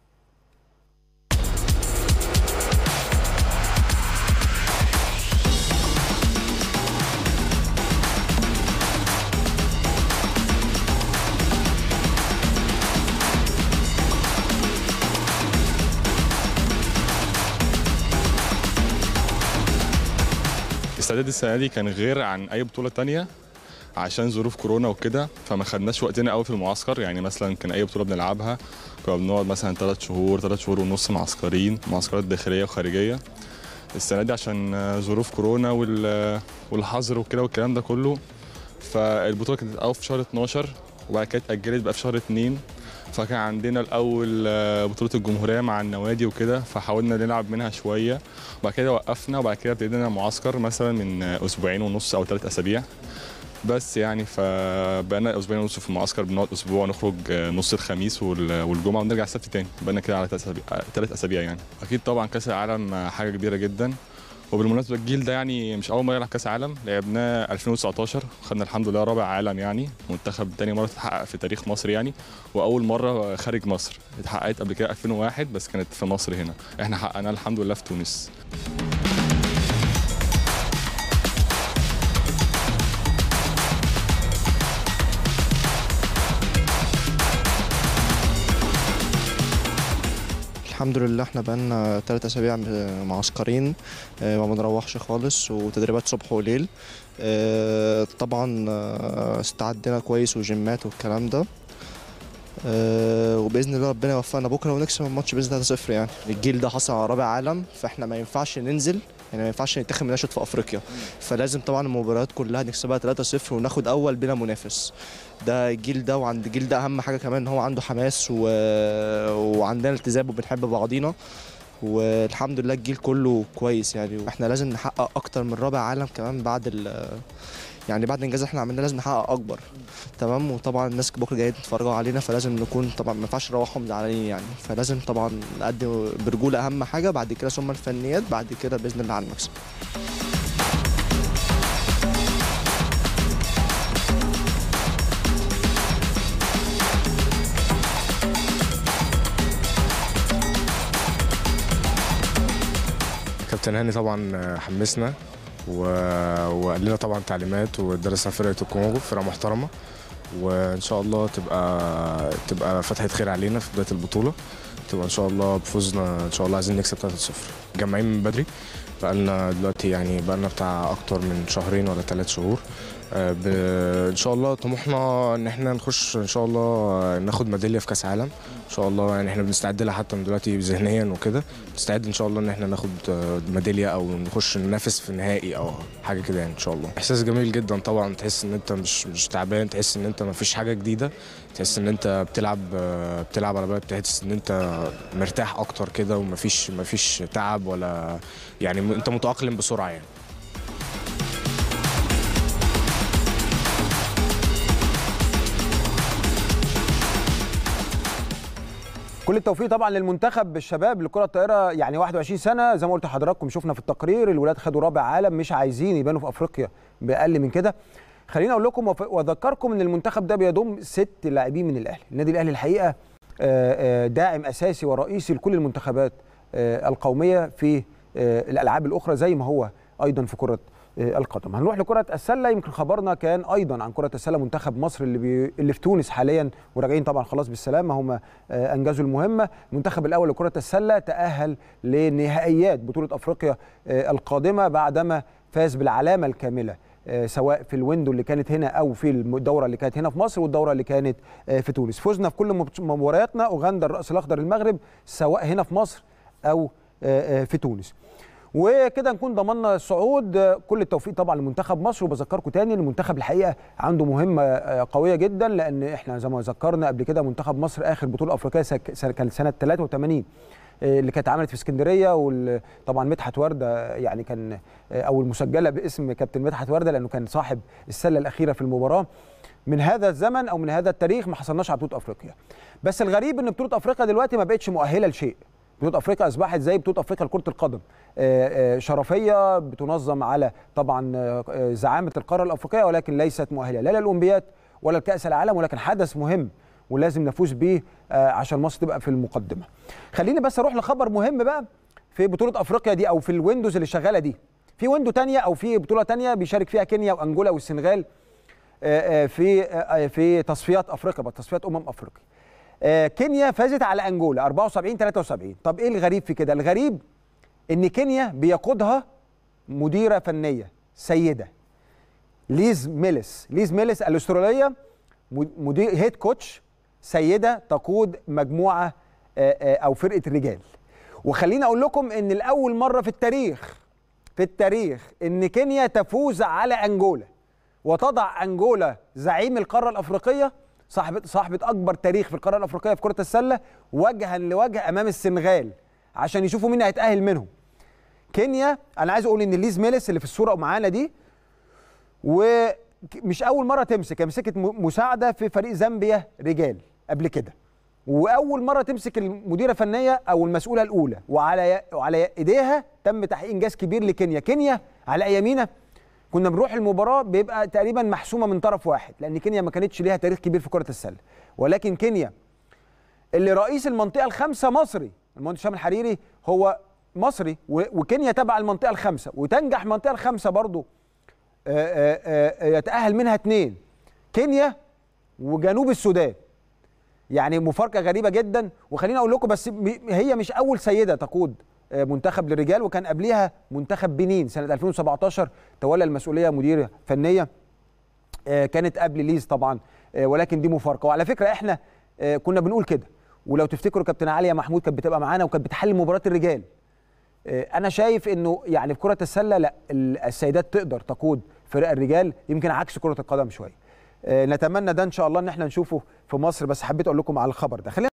الاستعداد السنه دي كان غير عن اي بطوله تانية عشان ظروف كورونا وكده فما خدناش وقتنا قوي في المعسكر يعني مثلا كان اي بطوله بنلعبها كنا بنقعد مثلا ثلاث شهور ثلاث شهور ونص معسكرين معسكرات داخليه وخارجيه السنه دي عشان آه، ظروف كورونا وال- والحظر وكده والكلام ده كله فالبطوله كانت الاول في شهر 12 وبعد كده اتاجلت بقى في شهر 2 فكان عندنا الاول آه، بطوله الجمهوريه مع النوادي وكده فحاولنا نلعب منها شويه وبعد كده وقفنا وبعد كده ابتدينا معسكر مثلا من آه، اسبوعين ونص او ثلاث اسابيع بس يعني فبقينا اسبوعين ونص في المعسكر بنقعد اسبوع نخرج نص الخميس وال- والجمعه ونرجع السبت تاني بقينا كده على ثلاث اسابيع ثلاث اسابيع يعني اكيد طبعا كاس العالم حاجه كبيره جدا وبالمناسبه الجيل ده يعني مش اول مره يلعب كاس عالم لعبناه 2019 خدنا الحمد لله رابع عالم يعني منتخب تاني مره تتحقق في تاريخ مصر يعني واول مره خارج مصر اتحققت قبل كده 2001 بس كانت في مصر هنا احنا حققناها الحمد لله في تونس الحمد لله احنا بقالنا تلات اسابيع معسكرين اه، ما بنروحش خالص وتدريبات صبح وليل اه، طبعا اه، استعدنا كويس وجيمات والكلام ده اه، وباذن الله ربنا يوفقنا بكره ونكسب الماتش باذن الله 3-0 يعني الجيل ده حصل على رابع عالم فاحنا ما ينفعش ننزل يعني ما ينفعش نتاخد من نشط في افريقيا فلازم طبعا المباريات كلها نكسبها 3-0 وناخد اول بلا منافس ده الجيل ده وعند الجيل ده اهم حاجه كمان ان هو عنده حماس و... وعندنا التزام وبنحب بعضينا والحمد لله الجيل كله كويس يعني واحنا لازم نحقق اكتر من رابع عالم كمان بعد ال يعني بعد الانجاز اللي احنا عملناه لازم نحقق اكبر تمام وطبعا الناس بكره جايين يتفرجوا علينا فلازم نكون طبعا ما ينفعش نروحهم زعلانين يعني فلازم طبعا نقدم برجوله اهم حاجه بعد كده ثم الفنيات بعد كده باذن الله على المكسب كابتن هاني طبعا حمسنا و... وقال لنا طبعا تعليمات ودرسنا فرقه الكونغو فرقه محترمه وان شاء الله تبقى تبقى فتحه خير علينا في بدايه البطوله تبقى ان شاء الله بفوزنا ان شاء الله عايزين نكسب 3-0 جمعين من بدري بقالنا دلوقتي يعني بقالنا بتاع اكتر من شهرين ولا ثلاث شهور آه، ب... ان شاء الله طموحنا ان احنا نخش ان شاء الله ناخد ميداليه في كاس عالم ان شاء الله يعني احنا بنستعد لها حتى من دلوقتي ذهنيا وكده بنستعد ان شاء الله ان احنا ناخد آه، ميداليه او نخش ننافس في النهائي او حاجه كده يعني ان شاء الله احساس جميل جدا طبعا تحس ان انت مش مش تعبان تحس ان انت ما فيش حاجه جديده تحس ان انت بتلعب آه، بتلعب على بالك تحس ان انت مرتاح اكتر كده ومفيش مفيش تعب ولا يعني انت متاقلم بسرعه يعني كل التوفيق طبعا للمنتخب الشباب لكره الطائره يعني 21 سنه زي ما قلت لحضراتكم شفنا في التقرير الولاد خدوا رابع عالم مش عايزين يبانوا في افريقيا باقل من كده خليني اقول لكم وف- واذكركم ان المنتخب ده بيضم ست لاعبين من الاهلي النادي الاهلي الحقيقه آه، آه، داعم اساسي ورئيسي لكل المنتخبات آه، القوميه في آه، الالعاب الاخرى زي ما هو ايضا في كره آه، القدم هنروح لكره السله يمكن خبرنا كان ايضا عن كره السله منتخب مصر اللي بي... اللي في تونس حاليا وراجعين طبعا خلاص بالسلامه هم آه، انجزوا المهمه المنتخب الاول لكره السله تاهل لنهائيات بطوله افريقيا آه، القادمه بعدما فاز بالعلامه الكامله آه، سواء في الويندو اللي كانت هنا او في الدوره اللي كانت هنا في مصر والدوره اللي كانت آه، في تونس فزنا في كل مب- مبارياتنا اوغندا الراس الاخضر المغرب سواء هنا في مصر او آه، آه، في تونس وكده نكون ضمننا الصعود آه، كل التوفيق طبعا لمنتخب مصر وبذكركم تاني ان المنتخب الحقيقه عنده مهمه آه، قويه جدا لان احنا زي ما ذكرنا قبل كده منتخب مصر اخر بطوله افريقيه سك- سنة- كانت سنه 83 آه، اللي كانت اتعملت في اسكندريه وطبعا مدحت ورده يعني كان آه، او المسجله باسم كابتن مدحت ورده لانه كان صاحب السله الاخيره في المباراه من هذا الزمن او من هذا التاريخ ما حصلناش على بطوله افريقيا بس الغريب ان بطوله افريقيا دلوقتي ما بقتش مؤهله لشيء بطوله افريقيا اصبحت زي بطوله افريقيا لكره القدم آه، آه، شرفيه بتنظم على طبعا آه، آه، زعامه القاره الافريقيه ولكن ليست مؤهله لا للاولمبياد ولا لكاس العالم ولكن حدث مهم ولازم نفوز بيه آه، عشان مصر تبقى في المقدمه خليني بس اروح لخبر مهم بقى في بطوله افريقيا دي او في الويندوز اللي شغاله دي في ويندو تانية او في بطوله تانية بيشارك فيها كينيا وانجولا والسنغال آه، آه، في آه، في تصفيات افريقيا بقى تصفيات امم افريقيا آه، كينيا فازت على انجولا 74 73 طب ايه الغريب في كده الغريب ان كينيا بيقودها مديره فنيه سيده ليز ميلس ليز ميلس الاستراليه مدير هيد كوتش سيده تقود مجموعه آه، آه، او فرقه رجال وخليني اقول لكم ان الاول مره في التاريخ في التاريخ ان كينيا تفوز على انجولا وتضع انجولا زعيم القاره الافريقيه صاحبه صاحبه اكبر تاريخ في القاره الافريقيه في كره السله وجها لوجه امام السنغال عشان يشوفوا مين هيتاهل منهم كينيا انا عايز اقول ان ليز ميلس اللي في الصوره معانا دي ك- مش اول مره تمسك هي مسكت م- مساعده في فريق زامبيا رجال قبل كده واول مره تمسك المديره الفنيه او المسؤوله الاولى وعلى ي- وعلى ايديها تم تحقيق انجاز كبير لكينيا كينيا على ايامينا كنا بنروح المباراه بيبقى تقريبا محسومه من طرف واحد لان كينيا ما كانتش ليها تاريخ كبير في كره السله ولكن كينيا اللي رئيس المنطقه الخامسه مصري المهندس هشام الحريري هو مصري و- وكينيا تبع المنطقه الخامسه وتنجح المنطقه الخامسه برضو آه، آه، آه، يتاهل منها اثنين كينيا وجنوب السودان يعني مفارقه غريبه جدا وخليني اقول لكم بس م- هي مش اول سيده تقود آه، منتخب للرجال وكان قبليها منتخب بنين سنه 2017 تولى المسؤوليه مدير فنيه آه، كانت قبل ليز طبعا آه، ولكن دي مفارقه وعلى فكره احنا آه، كنا بنقول كده ولو تفتكروا كابتن عليا محمود كانت بتبقى معانا وكانت بتحل مباراه الرجال آه، انا شايف انه يعني في كره السله لا ال- السيدات تقدر تقود فرق الرجال يمكن عكس كره القدم شويه آه، نتمنى ده ان شاء الله ان احنا نشوفه في مصر بس حبيت اقول لكم على الخبر ده خلينا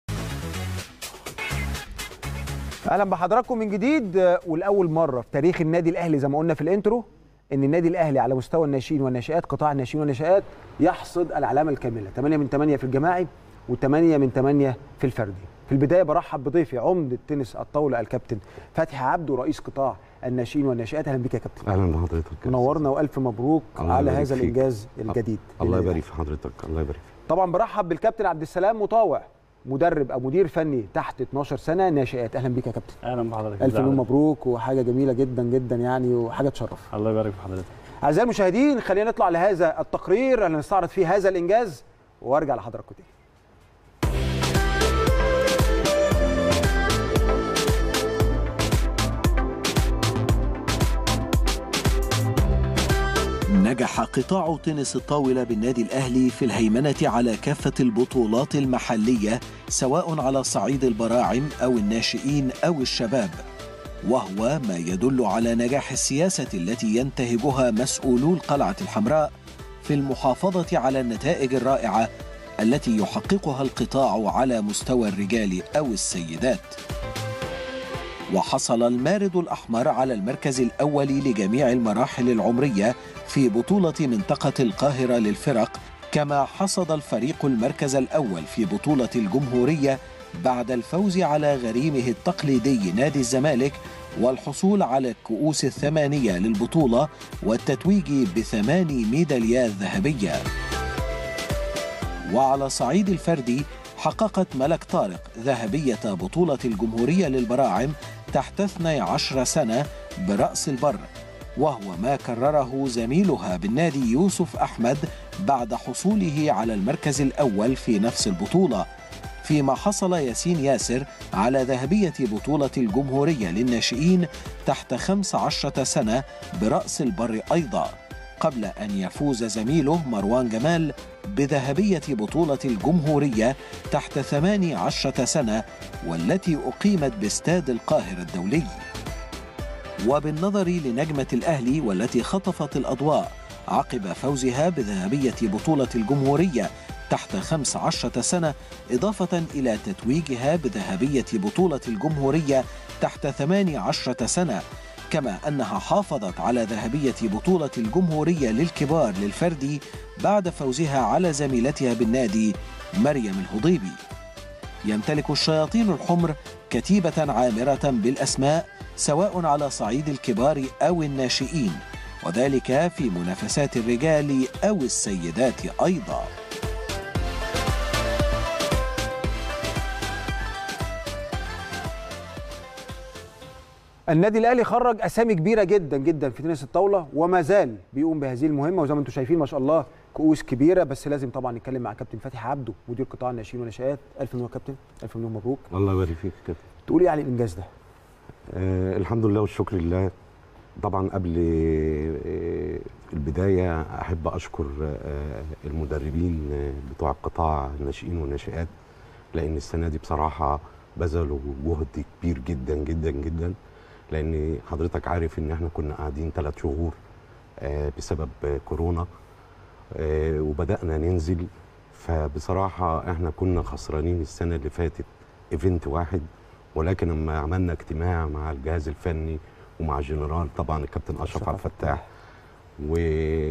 اهلا بحضراتكم من جديد آه، ولاول مره في تاريخ النادي الاهلي زي ما قلنا في الانترو ان النادي الاهلي على مستوى الناشئين والناشئات قطاع الناشئين والناشئات يحصد العلامه الكامله 8 من 8 في الجماعي و8 من 8 في الفردي في البدايه برحب بضيفي عمده تنس الطاوله الكابتن فتحي عبده رئيس قطاع الناشئين والناشئات اهلا بك يا كابتن اهلا بحضرتك منورنا والف مبروك الله على يبارك هذا فيك. الانجاز الجديد الله يبارك في حضرتك الله يبارك فيك طبعا برحب بالكابتن عبد السلام مطاوع مدرب او مدير فني تحت 12 سنه ناشئات اهلا بك يا كابتن اهلا بحضرتك الف إزي مليون حضرتك؟ مبروك وحاجه جميله جدا جدا يعني وحاجه تشرف الله يبارك في حضرتك اعزائي المشاهدين خلينا نطلع لهذا التقرير اللي نستعرض فيه هذا الانجاز وارجع لحضراتكم تاني نجح قطاع تنس الطاولة بالنادي الأهلي في الهيمنة على كافة البطولات المحلية سواء على صعيد البراعم أو الناشئين أو الشباب وهو ما يدل على نجاح السياسة التي ينتهجها مسؤولو القلعة الحمراء في المحافظة على النتائج الرائعة التي يحققها القطاع على مستوى الرجال أو السيدات وحصل المارد الأحمر على المركز الأول لجميع المراحل العمرية في بطولة منطقة القاهرة للفرق كما حصد الفريق المركز الأول في بطولة الجمهورية بعد الفوز على غريمه التقليدي نادي الزمالك والحصول على الكؤوس الثمانية للبطولة والتتويج بثماني ميداليات ذهبية وعلى صعيد الفردي حققت ملك طارق ذهبية بطولة الجمهورية للبراعم تحت 12 سنة برأس البر وهو ما كرره زميلها بالنادي يوسف أحمد بعد حصوله على المركز الأول في نفس البطولة فيما حصل ياسين ياسر على ذهبية بطولة الجمهورية للناشئين تحت 15 سنة برأس البر أيضا قبل أن يفوز زميله مروان جمال بذهبية بطولة الجمهورية تحت 18 سنة والتي أقيمت باستاد القاهرة الدولي وبالنظر لنجمة الأهلي والتي خطفت الأضواء عقب فوزها بذهبية بطولة الجمهورية تحت 15 سنة إضافة إلى تتويجها بذهبية بطولة الجمهورية تحت 18 سنة كما أنها حافظت على ذهبية بطولة الجمهورية للكبار للفردي بعد فوزها على زميلتها بالنادي مريم الهضيبي يمتلك الشياطين الحمر كتيبة عامرة بالأسماء سواء على صعيد الكبار أو الناشئين وذلك في منافسات الرجال أو السيدات أيضا النادي الاهلي خرج اسامي كبيره جدا جدا في تنس الطاوله وما زال بيقوم بهذه المهمه وزي ما انتم شايفين ما شاء الله كؤوس كبيره بس لازم طبعا نتكلم مع كابتن فتحي عبده مدير قطاع الناشئين والنشآت الف مليون كابتن الف مليون مبروك الله يبارك فيك يا كابتن تقول ايه على الانجاز ده آه الحمد لله والشكر لله طبعا قبل آه البدايه احب اشكر آه المدربين آه بتوع القطاع الناشئين والناشئات لان السنه دي بصراحه بذلوا جهد كبير جدا جدا جدا لان حضرتك عارف ان احنا كنا قاعدين ثلاث شهور آه بسبب آه كورونا آه وبدانا ننزل فبصراحه احنا كنا خسرانين السنه اللي فاتت ايفنت واحد ولكن لما عملنا اجتماع مع الجهاز الفني ومع الجنرال طبعا الكابتن اشرف عبد الفتاح و...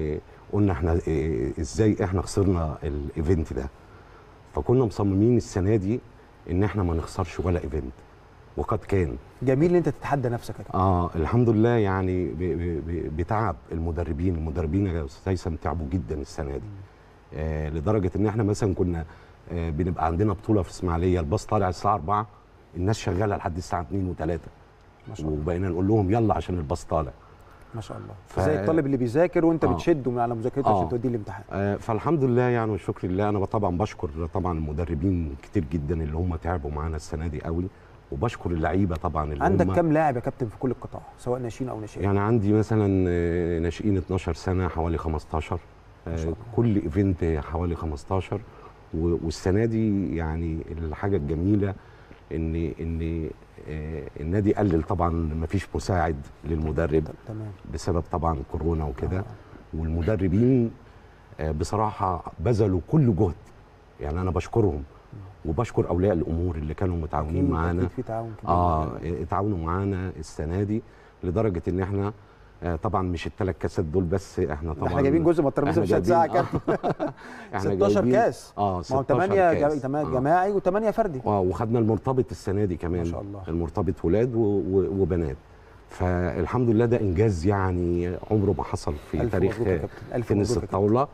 قلنا احنا إيه ازاي احنا خسرنا الايفنت ده فكنا مصممين السنه دي ان احنا ما نخسرش ولا ايفنت وقد كان جميل ان انت تتحدى نفسك يا كابتن اه الحمد لله يعني ب- ب- ب- بتعب المدربين المدربين يا استاذ هيثم تعبوا جدا السنه دي آه لدرجه ان احنا مثلا كنا آه بنبقى عندنا بطوله في اسماعيليه الباص طالع الساعه 4 الناس شغاله لحد الساعه 2 و3 ما شاء الله وبقينا نقول لهم يلا عشان الباص طالع ما شاء الله ف- زي الطالب اللي بيذاكر وانت آه. بتشده من على مذاكرته آه. عشان توديه الامتحان آه، فالحمد لله يعني والشكر لله انا طبعا بشكر طبعا المدربين كتير جدا اللي هم تعبوا معانا السنه دي قوي وبشكر اللعيبه طبعا اللي عندك هم كام لاعب يا كابتن في كل القطاع سواء ناشئين او ناشئين يعني عندي مثلا آه، ناشئين 12 سنه حوالي 15 آه، كل ايفنت حوالي 15 و- والسنه دي يعني الحاجه الجميله ان ان آه، النادي قلل طبعا ما فيش مساعد للمدرب تمام بسبب طبعا كورونا وكده والمدربين آه، بصراحه بذلوا كل جهد يعني انا بشكرهم وبشكر اولياء الامور اللي كانوا متعاونين أكيد- معانا أكيد في تعاون كبير اه اتعاونوا معانا السنه دي لدرجه ان احنا آه طبعا مش الثلاث كاسات دول بس احنا ده طبعا احنا جايبين جزء من الترابيزه إحنا مش هتساعة جايبين- كابتن احنا 16 جايبين- كاس اه ما هو 16 8 كاس. جما- آه. جماعي و8 فردي اه وخدنا المرتبط السنه دي كمان ما شاء الله. المرتبط ولاد و... و... وبنات فالحمد لله ده انجاز يعني عمره ما حصل في ألف تاريخ مبروك يا كابتن، ألف تنس مبروك يا كابتن. الطاوله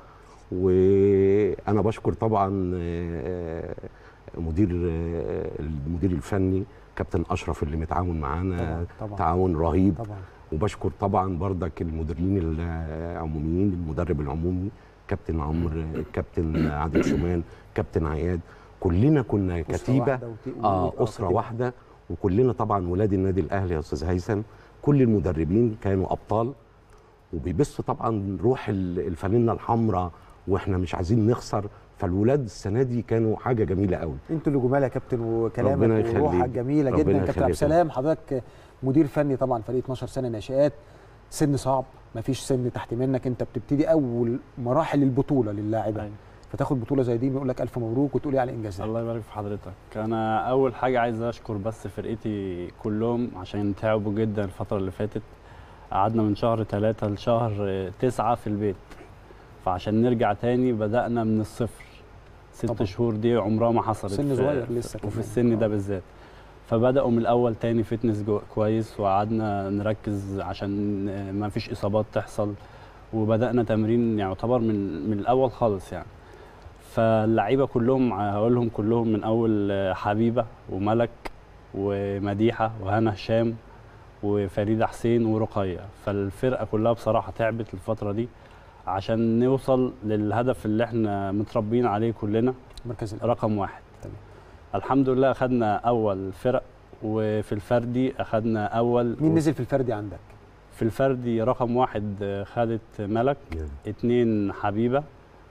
وانا بشكر طبعا آه، مدير آه، المدير الفني كابتن اشرف اللي متعاون معانا طبعاً، طبعاً. تعاون رهيب طبعا وبشكر طبعا بردك المديرين العموميين المدرب العمومي كابتن عمرو كابتن عادل شومان كابتن عياد كلنا كنا كتيبه واحدة وت- اه و- اسره كتيبة. واحده وكلنا طبعا ولاد النادي الاهلي يا استاذ هيثم كل المدربين كانوا ابطال وبيبثوا طبعا روح ال- الفانله الحمراء واحنا مش عايزين نخسر فالولاد السنه دي كانوا حاجه جميله قوي انتوا اللي جمال يا كابتن ربنا وكلامك يخليك. وروحك جميله ربنا جدا كابتن عبد يخليك. السلام حضرتك مدير فني طبعا فريق 12 سنه ناشئات سن صعب مفيش سن تحت منك انت بتبتدي اول مراحل البطوله للاعبه فتاخد بطوله زي دي بيقول لك الف مبروك وتقول ايه على انجازات الله يبارك في حضرتك انا اول حاجه عايز اشكر بس فرقتي كلهم عشان تعبوا جدا الفتره اللي فاتت قعدنا من شهر ثلاثة لشهر تسعة في البيت فعشان نرجع تاني بدأنا من الصفر ست طبعاً. شهور دي عمرها ما حصلت سن في- صغير لسه وفي كمان. السن ده بالذات فبدأوا من الأول تاني فتنس جو- كويس وقعدنا نركز عشان ما فيش إصابات تحصل وبدأنا تمرين يعتبر من من الأول خالص يعني فاللعيبه كلهم هقولهم كلهم من اول حبيبه وملك ومديحه وهنا هشام وفريده حسين ورقيه فالفرقه كلها بصراحه تعبت الفتره دي عشان نوصل للهدف اللي احنا متربيين عليه كلنا المركز الاول رقم واحد تمام. الحمد لله اخدنا اول فرق وفي الفردي اخدنا اول مين نزل في الفردي عندك في الفردي رقم واحد خدت ملك اتنين حبيبة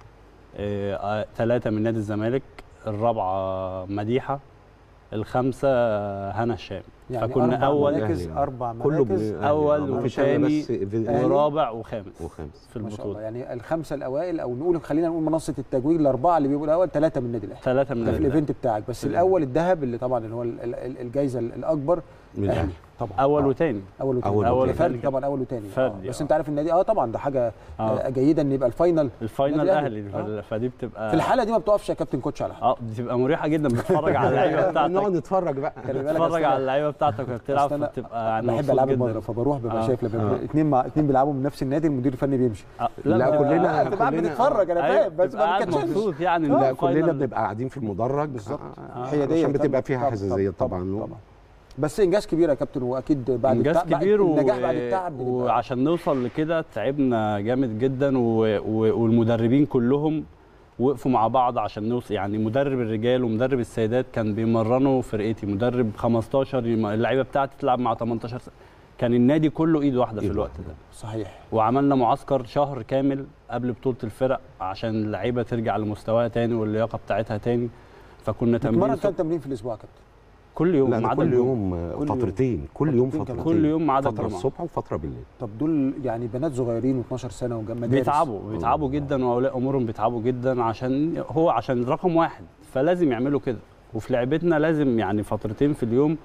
اه تلاتة من نادي الزمالك الرابعة مديحة الخمسة هنا هشام يعني فكنا أربع أول مراكز أربع كله مراكز بن- أول ما فيش إلا وثاني بس إيفنت- ورابع وخامس وخامس في ما شاء الله البطولة يعني الخمسه الاوائل او نقول خلينا نقول منصه التجويد الاربعه اللي بيبقوا الاول ثلاثه من النادي الاهلي ثلاثة من ده في النادي الايفنت بتاعك بس في الاول الذهب اللي طبعا اللي هو ال- ال- الجائزه الاكبر من الاهلي الأهلي. طبعا أول وتاني اول وتاني أول اول وتاني. فردي طبعا اول وتاني آه. فردي، بس آه. انت عارف النادي اه طبعا ده حاجه آه. آه. جيده ان يبقى الفاينل الفاينل النادي أهلي الأهلي. آه. فدي بتبقى في الحاله دي ما بتقفش يا كابتن كوتش على حاجه اه بتبقى مريحة جدا بتتفرج على اللعيبة بتاعتك نقعد نتفرج بقى خلي بالك بتتفرج أصل على أنا- اللعيبة بتاعتك وهي بتلعب أصل أنا فبتبقى يعني بحب مبسوط العاب جدا. المضرب فبروح ببقى آه. شايف لما آه. اثنين مع اثنين بيلعبوا من نفس النادي المدير الفني بيمشي آه، لا، بقى- كلنا- بتبقى قاعد كلنا- بتتفرج انا أيوة، فاهم بس بتبقى ما قاعد بتكتشفش مبسوط يعني لا إن كلنا الفاينل- بنبقى قاعدين في المدرج بالظبط. آه، هي دي عشان طبعاً، بتبقى فيها طبعاً، حساسيه طبعاً، طبعا طبعا بس انجاز كبير يا كابتن واكيد بعد انجاز التعب كبير و... النجاح بعد التعب بيبقى- وعشان نوصل لكده تعبنا جامد جدا و... و... والمدربين كلهم وقفوا مع بعض عشان نوصل يعني مدرب الرجال ومدرب السيدات كان بيمرنوا فرقتي مدرب 15 يم- اللعيبه بتاعتي تلعب مع 18 سنه كان النادي كله ايد واحده في إيد الوقت واحدة. ده صحيح وعملنا معسكر شهر كامل قبل بطوله الفرق عشان اللعيبه ترجع لمستواها تاني واللياقه بتاعتها تاني فكنا بتمرن تمرين كام تمرين في الاسبوع يا كابتن كل يوم لا ما أنا عدا كل اليوم. يوم آه، كل يوم. فترتين كل يوم فترتين كمان. فترتين كل يوم ما عدا فتره الجمعة. الصبح وفتره بالليل طب دول يعني بنات صغيرين و12 سنه ومدارس بيتعبوا بيتعبوا جدا واولياء امورهم بيتعبوا جدا عشان هو عشان رقم واحد فلازم يعملوا كده وفي لعبتنا لازم يعني فترتين في اليوم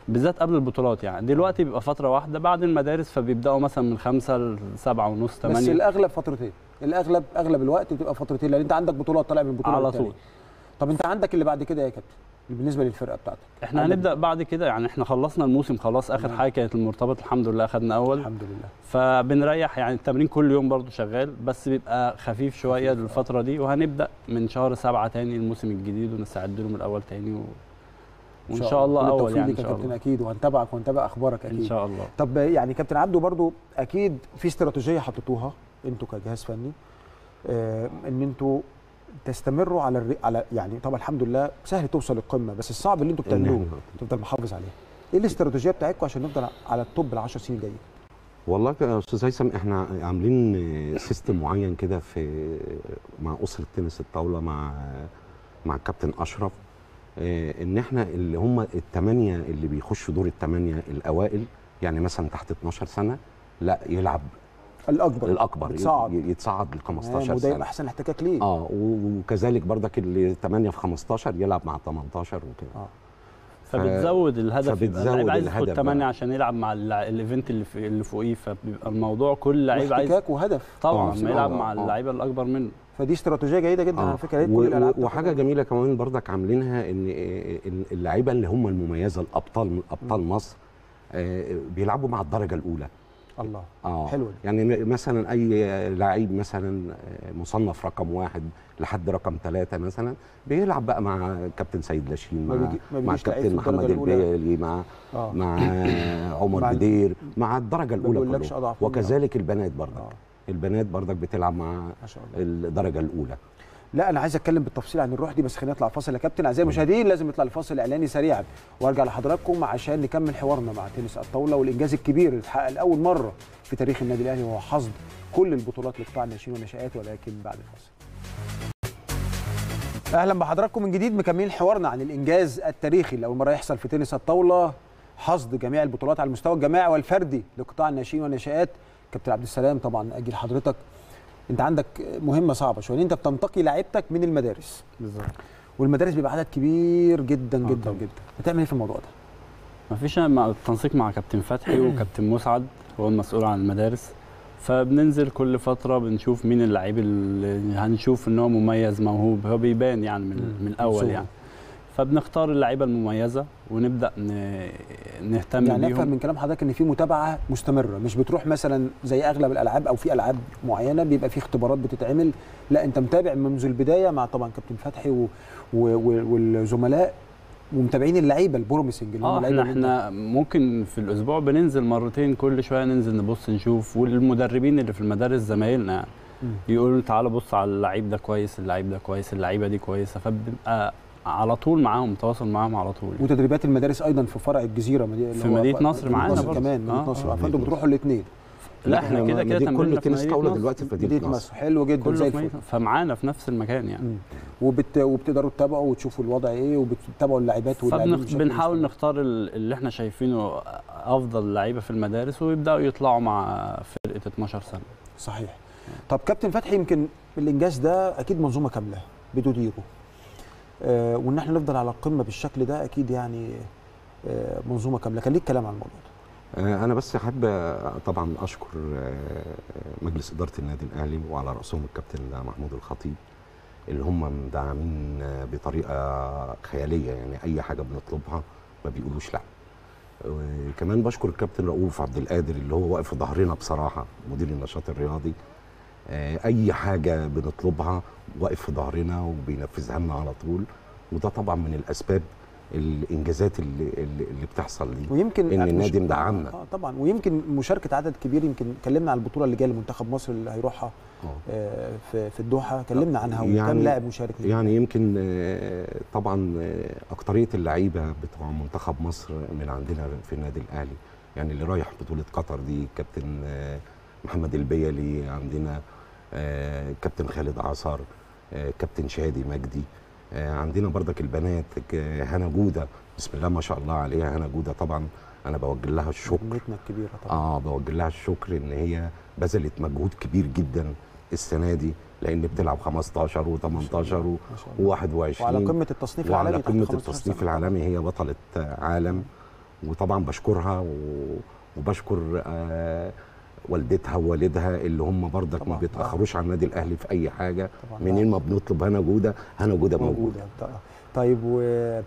بالذات قبل البطولات يعني دلوقتي بيبقى فتره واحده بعد المدارس فبيبداوا مثلا من خمسة لسبعة ونص بس ثمانية الاغلب فترتين الاغلب اغلب الوقت بتبقى فترتين لان انت عندك بطولات طالع من بطوله على للتانية. طول. طب انت عندك اللي بعد كده يا كابتن بالنسبه للفرقه بتاعتك احنا عندك- هنبدا بعد كده يعني احنا خلصنا الموسم خلاص اخر تمام. حاجه كانت المرتبط الحمد لله اخذنا اول الحمد لله فبنريح يعني التمرين كل يوم برضو شغال بس بيبقى خفيف شويه الفتره دي وهنبدا من شهر سبعة تاني الموسم الجديد ونستعد له من الاول تاني و... وان شاء الله كل اول التوفيق يعني ان ليك يا شاء كابتن الله اكيد وهنتابعك وهنتابع اخبارك اكيد ان شاء الله طب يعني كابتن عبده برضو اكيد في استراتيجيه حطيتوها انتوا كجهاز فني آه ان انتوا تستمروا على الري... على يعني طبعا الحمد لله سهل توصل للقمه بس الصعب اللي انتوا إن بتعملوه إحنا- تفضل محافظ عليه ايه الاستراتيجيه بتاعتكم عشان نفضل على التوب ال10 سنين الجايه والله يا استاذ هيثم احنا عاملين سيستم معين كده في مع اسره تنس الطاوله مع مع الكابتن اشرف اه، ان احنا اللي هم الثمانيه اللي بيخشوا دور الثمانيه الاوائل يعني مثلا تحت 12 سنه لا يلعب الاكبر الاكبر يتصعد. ي- يتصعد ل 15 تمام، وده يبقى سنه احسن احتكاك ليه اه و- وكذلك برضك اللي 8 في 15 يلعب مع 18 وكده اه فبتزود الهدف يبقى فبتزود اللعيب عايز يدخل الهدف 8 بقى. عشان يلعب مع الع- الايفنت اللي في اللي فوقيه فبيبقى الموضوع كل لعيب عايز واحتكاك وهدف طبعا آه، ما يلعب آه، مع آه. اللعيبه الاكبر منه فدي استراتيجيه جيده جدا على فكره يا ريت و- كل الالعاب و- وحاجه جميله كمان برضك عاملينها ان إن اللعيبه اللي هم المميزه الابطال ابطال مصر آه، بيلعبوا مع الدرجه الاولى الله اه حلوة دي. يعني م- مثلا اي لعيب مثلا آه، مصنف رقم واحد لحد رقم ثلاثة مثلا بيلعب بقى مع كابتن سيد لاشين ما مع, بيجي- ما مع بيجيش لعيب كابتن في الدرجة محمد الأولى. البيلي مع آه. مع عمر مع ال- بدير مع الدرجه الاولى بيقولكش كلهم أضعف مني. وكذلك البنات برضك البنات برضك بتلعب مع ما شاء الله الدرجه الاولى لا انا عايز اتكلم بالتفصيل عن الروح دي بس خلينا نطلع فاصل يا كابتن اعزائي المشاهدين لازم نطلع الفاصل اعلاني سريعا وارجع لحضراتكم عشان نكمل حوارنا مع تنس الطاوله والانجاز الكبير اللي اتحقق لاول مره في تاريخ النادي الاهلي وهو حصد كل البطولات لقطاع الناشئين والنشآت ولكن بعد الفاصل اهلا بحضراتكم من جديد مكملين حوارنا عن الانجاز التاريخي اللي اول مره يحصل في تنس الطاوله حصد جميع البطولات على المستوى الجماعي والفردي لقطاع الناشئين والنشآت كابتن عبد السلام طبعا اجي لحضرتك انت عندك مهمه صعبه شويه انت بتنتقي لعيبتك من المدارس بالظبط والمدارس بيبقى عدد كبير جدا جدا جدا هتعمل ايه في الموضوع ده مفيش مع التنسيق مع كابتن فتحي وكابتن مسعد هو المسؤول عن المدارس فبننزل كل فتره بنشوف مين اللعيب اللي هنشوف ان هو مميز موهوب هو بيبان يعني من, من الاول صورة. يعني فبنختار اللعيبه المميزه ونبدا ن- نهتم يعني افهم بيهم من كلام حضرتك ان في متابعه مستمره مش بتروح مثلا زي اغلب الالعاب او في العاب معينه بيبقى في اختبارات بتتعمل لا انت متابع منذ البدايه مع طبعا كابتن فتحي و... و... و... والزملاء ومتابعين اللعيبه البروميسنج اللي هم اه اللعيبه احنا اللي انت- احنا ممكن في الاسبوع بننزل مرتين كل شويه ننزل نبص نشوف والمدربين اللي في المدارس زمايلنا يعني مم. يقولوا تعالى بص على اللعيب ده كويس اللعيب ده كويس اللعيبه دي كويسه فبنبقى على طول معاهم تواصل معاهم على طول وتدريبات المدارس ايضا في فرع الجزيره مدي... في مدينة نصر معانا نصر برضه. كمان مدينه آه، نصر آه. فانتوا بتروحوا الاثنين لا احنا كده كده مدينة- كل تمريننا في تنس مدينة طاولة نصر. دلوقتي في مدينة مدينه نصر. مصر حلو جدا كله زي في الفل مدينة- فمعانا في نفس المكان يعني وبت... وبتقدروا تتابعوا وتشوفوا الوضع ايه وبتتابعوا اللاعبات واللاعبين فبنخ... بشكل بنحاول نختار ال- اللي احنا شايفينه افضل لعيبه في المدارس ويبداوا يطلعوا مع فرقه 12 سنه صحيح طب كابتن فتحي يمكن الانجاز ده اكيد منظومه كامله بتديره آه وان احنا نفضل على القمه بالشكل ده اكيد يعني آه منظومه كامله كان ليك كلام عن الموضوع ده آه، انا بس حابب آه، طبعا اشكر آه، مجلس اداره النادي الاهلي وعلى راسهم الكابتن محمود الخطيب اللي هم مدعمين آه، بطريقه خياليه يعني اي حاجه بنطلبها ما بيقولوش لا وكمان بشكر الكابتن رؤوف عبد القادر اللي هو واقف في ظهرنا بصراحه مدير النشاط الرياضي آه، اي حاجه بنطلبها واقف في ظهرنا وبينفذها لنا على طول وده طبعا من الاسباب الانجازات اللي اللي اللي بتحصل دي ويمكن ان مش- النادي مدعمنا اه طبعا ويمكن مشاركه عدد كبير يمكن اتكلمنا عن البطوله اللي جايه لمنتخب مصر اللي هيروحها آه في في الدوحه كلمنا عنها وكم لاعب مشارك ليها. يعني يمكن آه، طبعا آه، اكتريه اللعيبه بتوع منتخب مصر من عندنا في النادي الاهلي يعني اللي رايح بطوله قطر دي كابتن آه، محمد البيلي عندنا آه، كابتن خالد عصر آه، كابتن شادي مجدي آه، عندنا بردك البنات ك- هنا جوده بسم الله ما شاء الله عليها هنا جوده طبعا انا بوجه لها الشكر نجمتنا الكبيره طبعا اه بوجه لها الشكر ان هي بذلت مجهود كبير جدا السنه دي لان بتلعب 15 و18 و21 وعلى قمة التصنيف وعلى العالمي تحت قمه 15 التصنيف سنة. العالمي هي بطله عالم وطبعا بشكرها و- وبشكر آه، والدتها ووالدها اللي هم برضك ما بيتاخروش عن النادي الاهلي في اي حاجه طبعاً. منين ما بنطلب هنا جوده هنا جوده موجوده موجوده ط- طيب و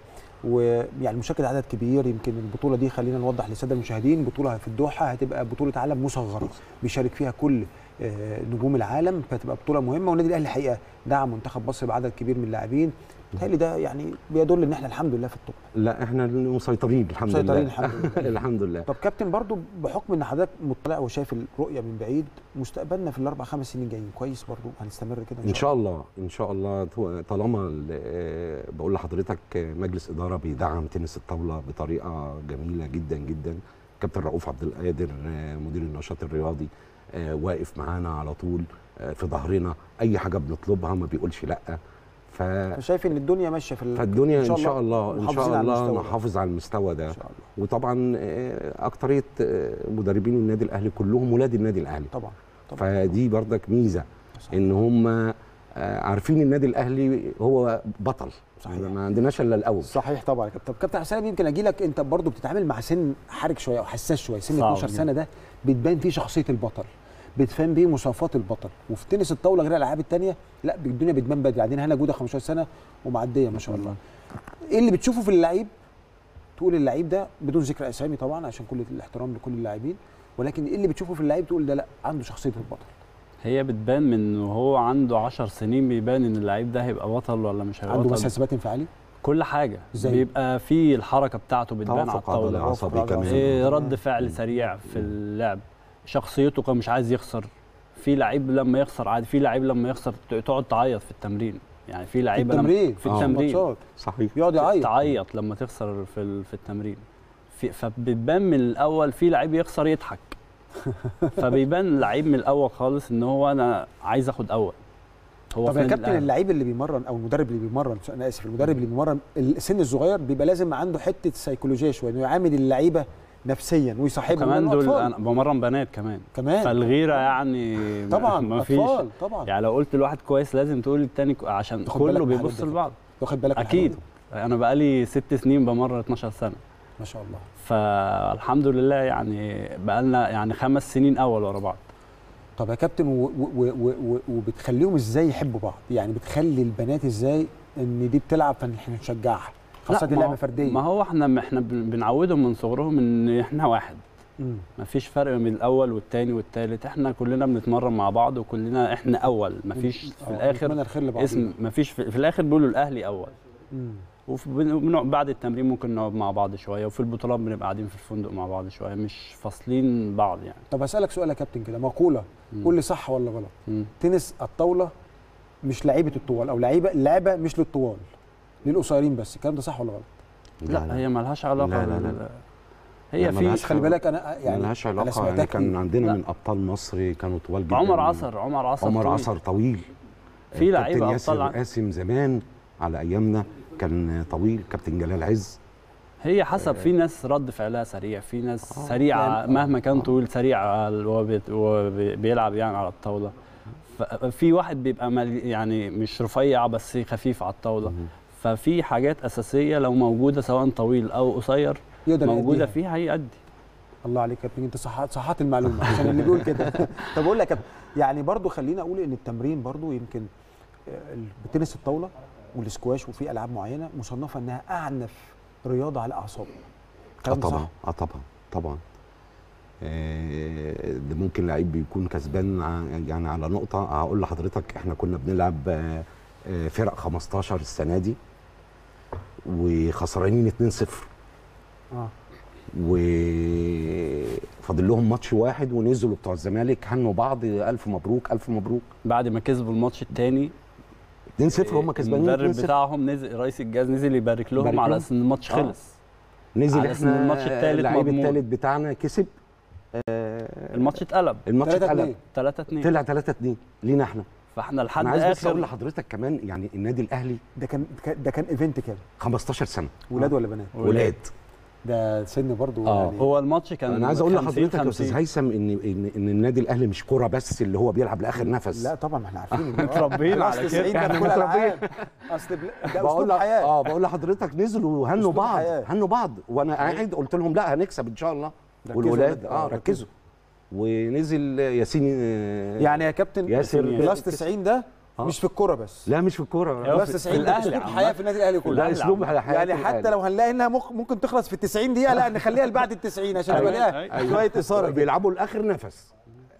ويعني مشاركه عدد كبير يمكن البطوله دي خلينا نوضح للساده المشاهدين بطوله في الدوحه هتبقى بطوله عالم مصغره بيشارك فيها كل آه، نجوم العالم فهتبقى بطوله مهمه والنادي الاهلي الحقيقه دعم منتخب مصر بعدد كبير من اللاعبين بالتالي ده يعني بيدل ان احنا الحمد لله في التوب لا احنا مسيطرين الحمد لله مسيطرين الحمد لله الحمد لله طب كابتن برضو بحكم ان حضرتك مطلع وشايف الرؤيه من بعيد مستقبلنا في الاربع خمس سنين جايين كويس برضو هنستمر كده ان شاء الله ان شاء الله تو- طالما ال- آه، بقول لحضرتك آه، مجلس اداره بيدعم تنس الطاوله بطريقه جميله جدا جدا كابتن رؤوف عبد القادر آه، مدير النشاط الرياضي آه، واقف معانا على طول آه، في ظهرنا اي حاجه بنطلبها ما بيقولش لا ف فشايف ان الدنيا ماشيه في ال- فالدنيا ان شاء الله ان محافظين شاء على الله المستوى ده. نحافظ على المستوى ده وطبعا آه، اكتريه آه، مدربين النادي الاهلي كلهم ولاد النادي الاهلي طبعا طبعا فدي بردك ميزه ان هم آه، عارفين النادي الاهلي هو بطل صحيح. ما عندناش الا الاول صحيح طبعا يا كابتن طب كابتن حسام يمكن اجي لك انت برضو بتتعامل مع سن حرج شويه او حساس شويه سن صعب 12 جدا. سنه ده بتبان فيه شخصيه البطل بتفهم بيه مواصفات البطل وفي تنس الطاوله غير الالعاب الثانيه لا الدنيا بتبان بدري بعدين هنا جوده 15 سنه ومعديه ما شاء الله ايه اللي بتشوفه في اللعيب تقول اللعيب ده بدون ذكر اسامي طبعا عشان كل الاحترام لكل اللاعبين ولكن ايه اللي بتشوفه في اللعيب تقول ده لا عنده شخصيه البطل هي بتبان من وهو عنده 10 سنين بيبان ان اللعيب ده هيبقى بطل ولا مش هيبقى عنده بطل مثلا ثبات انفعالي كل حاجه إزاي؟ بيبقى في الحركه بتاعته بتبان على توافق عضلي الطاوله عصبي كمان. إيه رد فعل سريع في اللعب شخصيته كان مش عايز يخسر في لعيب لما يخسر عادي في لعيب لما يخسر ت- تقعد تعيط في التمرين يعني في لعيبه لما- التمرين. في آه. التمرين ماتشات. صحيح يقعد يعيط تعيط لما تخسر في ال- في التمرين في فبتبان من الاول في لعيب يخسر يضحك فبيبان لعيب من الاول خالص ان هو انا عايز اخد اول هو طب في يا النادي كابتن الأهلي. اللعيب اللي بيمرن او المدرب اللي بيمرن انا اسف المدرب اللي بيمرن السن الصغير بيبقى لازم عنده حته سيكولوجيه شويه انه يعامل اللعيبه نفسيا ويصاحبهم كمان لأنه دول أطفال. انا بمرن بنات كمان كمان. فالغيره يعني طبعاً، ما فيش أطفال، طبعاً. يعني لو قلت لواحد كويس لازم تقول للتاني كو- عشان تاخد بالك كله من الحاجات بيبص دي. لبعض واخد بالك من اكيد الحاجات انا بقالي ست سنين بمرن 12 سنه ما شاء الله فالحمد لله يعني بقالنا يعني خمس سنين اول ورا بعض طب يا كابتن و- و- و- و- وبتخليهم ازاي يحبوا بعض يعني بتخلي البنات ازاي ان دي بتلعب فاحنا نشجعها خاصه لا، ما لعبه هو- فرديه ما هو احنا احنا بن- بنعودهم من صغرهم ان احنا واحد مم. مفيش فرق بين الاول والتاني والتالت احنا كلنا بنتمرن مع بعض وكلنا احنا اول مفيش في آه، الاخر نتمنى الخير لبعضينا. اسم مفيش في, في الاخر بيقولوا الاهلي اول مم. وفي بن- بنقعد- بعد التمرين ممكن نقعد مع بعض شويه وفي البطولات بنبقى قاعدين في الفندق مع بعض شويه مش فاصلين بعض يعني طب هسالك سؤال يا كابتن كده مقوله مم. قول لي صح ولا غلط مم. تنس الطاوله مش لعيبه الطوال او لعيبه اللعبه مش للطوال للقصيرين بس الكلام ده صح ولا غلط لا, هي ملهاش علاقه لا، لا، لا. بال- هي لا، في ملهاش خلي بالك انا يعني ملهاش أنا علاقه يعني سمعتك كان عندنا لا. من ابطال مصر كانوا طوال جدا عمر عصر عمر عصر عمر طويل. عصر طويل في لعيبة كابتن أبطال ياسر ع- قاسم زمان على ايامنا كان طويل كابتن جلال عز هي حسب في ناس رد فعلها سريع في ناس آه، سريعه يعني- مهما كان طويل سريع على- وهو بيت- وهو بي- بيلعب يعني على الطاوله ففي واحد بيبقى مل- يعني مش رفيع بس خفيف على الطاوله ففي حاجات اساسيه لو موجوده سواء طويل او قصير يقدر موجوده يأديها. فيها هيأدي الله عليك يا كابتن انت صححت صححت المعلومه عشان اللي بيقول كده طب اقول لك يا كابتن، يعني برضو خلينا اقول ان التمرين برضو يمكن آه، التنس الطاوله والسكواش وفي العاب معينه مصنفه انها اعنف رياضه على الاعصاب اه الكلام ده طبعا صح؟ اه طبعا طبعا آه، ده ممكن لعيب بيكون كسبان ع- يعني على نقطه هقول لحضرتك احنا كنا بنلعب آه، آه، فرق 15 السنه دي وخسرانين 2-0 اه وفاضل لهم ماتش واحد ونزلوا بتوع الزمالك هنوا بعض الف مبروك الف مبروك بعد ما كسبوا الماتش الثاني 2-0 هم كسبانين المدرب 2-0. بتاعهم نزل رئيس الجهاز نزل يبارك لهم يبارك على لهم. اساس ان الماتش آه. خلص نزل على أساس إن احنا الماتش التالت اللعيب مضمون. الثالث بتاعنا كسب آه، الماتش اتقلب الماتش 3-2. اتقلب 3 2 طلع 3 2 لينا احنا فاحنا لحد انا عايز بس اقول اخر لحضرتك كمان يعني النادي الاهلي ده كان ده كان ايفنت كام 15 سنه ولاد ولا بنات ولاد ده سن برضو آه. يعني هو الماتش كان انا عايز اقول 50 لحضرتك يا استاذ 50. هيثم ان ان ان النادي الاهلي مش كوره بس اللي هو بيلعب لاخر نفس لا طبعا ما احنا عارفين إن- متربيين آه، على أصل كده. 90 ده إحنا في كل متربيين. الألعاب. اصل بل- ده بقول اسلوب لك حياه اه بقول لحضرتك نزلوا وهنوا أسلوب بعض حياة. هنوا بعض وانا قاعد قلت لهم لا هنكسب ان شاء الله ركزوا والولاد جدا. اه آه، ركزوا ونزل ياسين آه، يعني يا كابتن ياسر بلس 90 ده آه. مش في الكوره بس لا مش في الكوره بلس 90 ده الأهلي اسلوب عامة. حياه في النادي الاهلي كله ده اسلوب حياه يعني حتى لو هنلاقي انها مخ- ممكن تخلص في ال 90 دقيقه لا نخليها لبعد ال 90 عشان يبقى ليها شويه اثاره كده. بيلعبوا لاخر نفس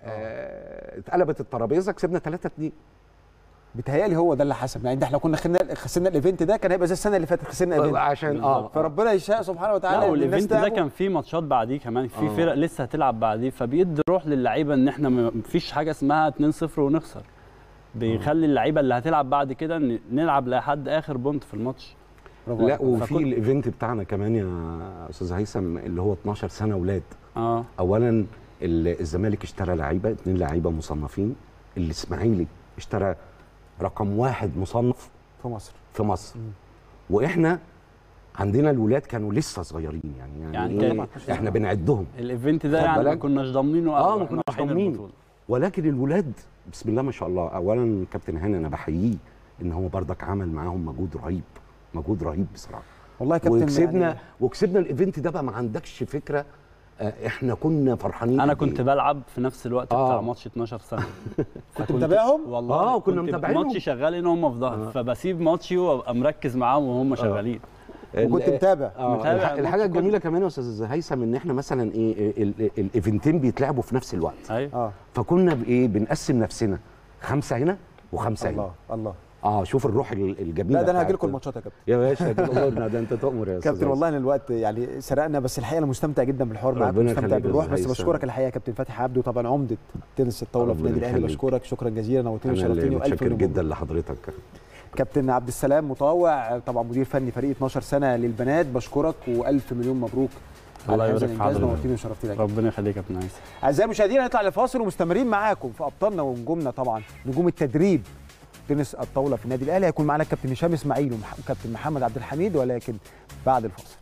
آه، اتقلبت الترابيزه كسبنا 3 2 بيتهيألي هو ده اللي حسب يعني ده احنا كنا خسرنا خسرنا الايفنت ده كان هيبقى زي السنه اللي فاتت خسرنا ايفنت عشان اه فربنا يشاء سبحانه وتعالى لا إن الناس والايفنت ده تعبوا. كان فيه ماتشات بعديه كمان في آه. فرق لسه هتلعب بعديه فبيدي روح للعيبه ان احنا م- مفيش حاجه اسمها 2-0 ونخسر بيخلي اللعيبه اللي هتلعب بعد كده ن- نلعب لحد اخر بونت في الماتش برافو لا عليك. وفي فكل- الايفنت بتاعنا كمان يا استاذ هيثم اللي هو 12 سنه اولاد اه اولا ال- الزمالك اشترى لعيبه اثنين لعيبه مصنفين الاسماعيلي اشترى رقم واحد مصنف في مصر في مصر واحنا عندنا الولاد كانوا لسه صغيرين يعني يعني, يعني يعني كان- احنا بنعدهم الايفنت ده خد يعني ما بالك؟ كناش ضامنينه اه أوي، ما إحنا كناش رايحين ضامنين البطولة. ولكن الولاد بسم الله ما شاء الله اولا كابتن هاني انا بحييه ان هو بردك عمل معاهم مجهود رهيب مجهود رهيب بصراحه والله يا كابتن وكسبنا يعني وكسبنا الايفنت ده بقى ما عندكش فكره آه، احنا كنا فرحانين انا قد كنت إيه. بلعب في نفس الوقت آه. بتاع ماتش 12 سنه كنت متابعهم؟ والله آه، كنا كنت متابعينهم. ماتشي شغال هم في ظهري فبسيب ماتشي وابقى مركز معاهم وهم شغالين وكنت ال- متابع آه متابع الح- الماتش الحاجه كله. الجميله كمان يا استاذ هيثم ان احنا مثلا ايه ال- ال- الايفنتين بيتلعبوا في نفس الوقت ايوه اه فكنا بايه بنقسم نفسنا خمسه هنا وخمسه هنا الله الله اه شوف الروح ال- الجميله لا ده انا هاجي بتاعت- لكم الماتشات يا كابتن يا باشا دي امورنا ده انت تؤمر يا استاذ كابتن والله ان الوقت يعني سرقنا بس الحقيقه انا مستمتع جدا بالحوار معاك ربنا مستمتع يخليك يا بالروح أستاذ بس هيثم. بشكرك الحقيقه يا كابتن فتحي عبده طبعا عمده تنس الطاوله في ربنا النادي الاهلي يخليك. بشكرك شكرا جزيلا نورتني انا اللي وشرفتني والف متشكر مليون جدا مبروك. لحضرتك كابتن عبد السلام مطوع طبعا مدير فني فريق 12 سنه للبنات بشكرك والف مليون مبروك الله على هذا يبارك في الانجاز حضرتك. نورتني وشرفتني يا كابتن. ربنا يخليك يا ابن عيسى اعزائي المشاهدين هنطلع لفاصل ومستمرين معاكم في ابطالنا ونجومنا طبعا نجوم التدريب تنس الطاوله في النادي الاهلي هيكون معانا الكابتن هشام اسماعيل ومح- وكابتن محمد عبد الحميد ولكن بعد الفاصل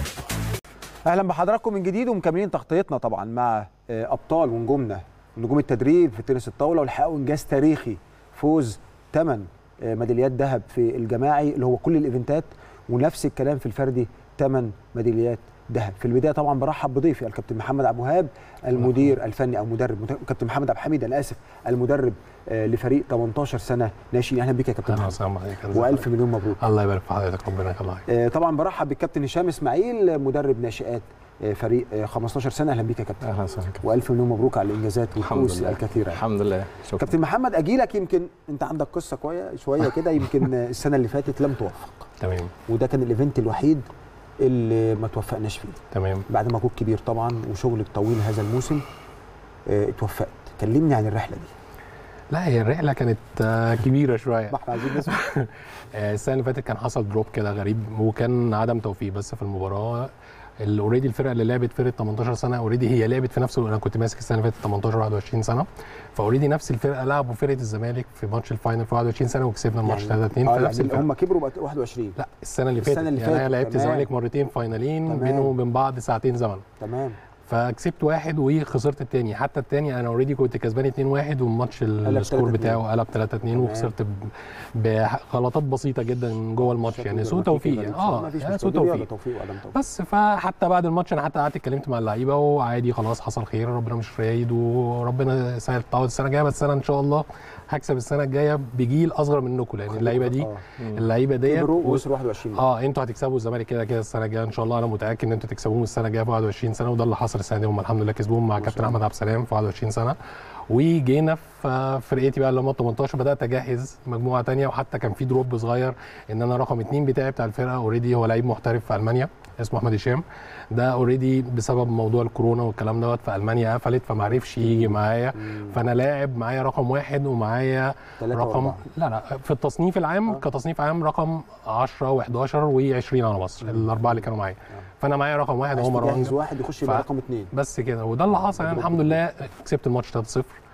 اهلا بحضراتكم من جديد ومكملين تغطيتنا طبعا مع آه، ابطال ونجومنا نجوم التدريب في تنس الطاوله والحقوا انجاز تاريخي فوز 8 ميداليات ذهب في الجماعي اللي هو كل الايفنتات ونفس الكلام في الفردي 8 ميداليات ذهب في البدايه طبعا برحب بضيفي الكابتن محمد عبد الوهاب المدير الفني او مدرب مت- كابتن محمد عبد الحميد انا اسف المدرب آه، لفريق 18 سنه ناشئين اهلا بك يا كابتن اهلا محمد وسهلا عليك والف مليون مبروك الله يبارك في حضرتك ربنا يخليك آه، طبعا برحب بالكابتن هشام اسماعيل مدرب ناشئات آه، فريق آه، 15 سنه اهلا بك يا كابتن اهلا وسهلا والف مليون مبروك على الانجازات الحمد والكؤوس لله. الكثيره الحمد لله شكرا كابتن محمد اجيلك يمكن انت عندك قصه كويس شويه كده يمكن آه، السنه اللي فاتت لم توفق تمام وده كان الايفنت الوحيد اللي ما توفقناش فيه تمام بعد مجهود كبير طبعا وشغل طويل هذا الموسم آه، اتوفقت كلمني عن الرحله دي لا هي الرحله كانت آه، كبيره شويه ما احنا عايزين نسمع آه، السنه اللي فاتت كان حصل دروب كده غريب وكان عدم توفيق بس في المباراه اوريدي الفرقه اللي لعبت فرقه 18 سنه اوريدي هي لعبت في نفس انا كنت ماسك السنه اللي فاتت 18 21 سنه فاوريدي نفس الفرقه لعبوا فرقه الزمالك في ماتش الفاينل في 21 سنه وكسبنا الماتش 3 2 آه في نفس يعني الفرقه هم كبروا بقى 21 لا السنه اللي السنة فاتت اللي يعني انا فاتت، لعبت تمام. الزمالك مرتين فاينلين تمام. بينهم وبين بعض ساعتين زمن تمام فكسبت واحد وخسرت التاني حتى التاني انا اوريدي كنت كسبان 2 1 والماتش السكور 3-2. بتاعه قلب 3 2 تمام. وخسرت ب- بغلطات بسيطه جدا جوه الماتش يعني سوء توفيق اه ما فيش يعني مشكله سوء دي رياضة توفيق توفيق وعدم توفيق بس فحتى بعد الماتش انا حتى قعدت اتكلمت مع اللعيبه وعادي خلاص حصل خير ربنا مش رايد وربنا يسهل التعوض السنه الجايه بس انا ان شاء الله هكسب السنه الجايه بجيل اصغر منكم لان اللعيبه دي آه. اللعيبه ديت كبروا ووصلوا 21 اه انتوا هتكسبوا الزمالك كده كده السنه الجايه ان شاء الله انا متاكد ان انتوا تكسبوهم السنه الجايه في 21 سنه وده اللي حصل السنه دي هم الحمد لله كسبوهم مع كابتن احمد عبد السلام في 21 سنه وجينا في فرقتي بقى اللي هم 18 بدات اجهز مجموعه تانية وحتى كان في دروب صغير ان انا رقم اتنين بتاعي بتاع الفرقه اوريدي هو لعيب محترف في المانيا اسمه احمد هشام ده اوريدي بسبب موضوع الكورونا والكلام دوت في المانيا قفلت فما عرفش يجي معايا فانا لاعب معايا رقم واحد ومعايا تلاتة رقم وأربعة. لا لا في التصنيف العام آه. كتصنيف عام رقم 10 و11 و20 على مصر الاربعه اللي كانوا معايا فانا معايا رقم واحد عايز هو مروان تجهز واحد يخش يبقى ف- رقم اثنين بس كده وده اللي حصل يعني الحمد لله كسبت الماتش 3-0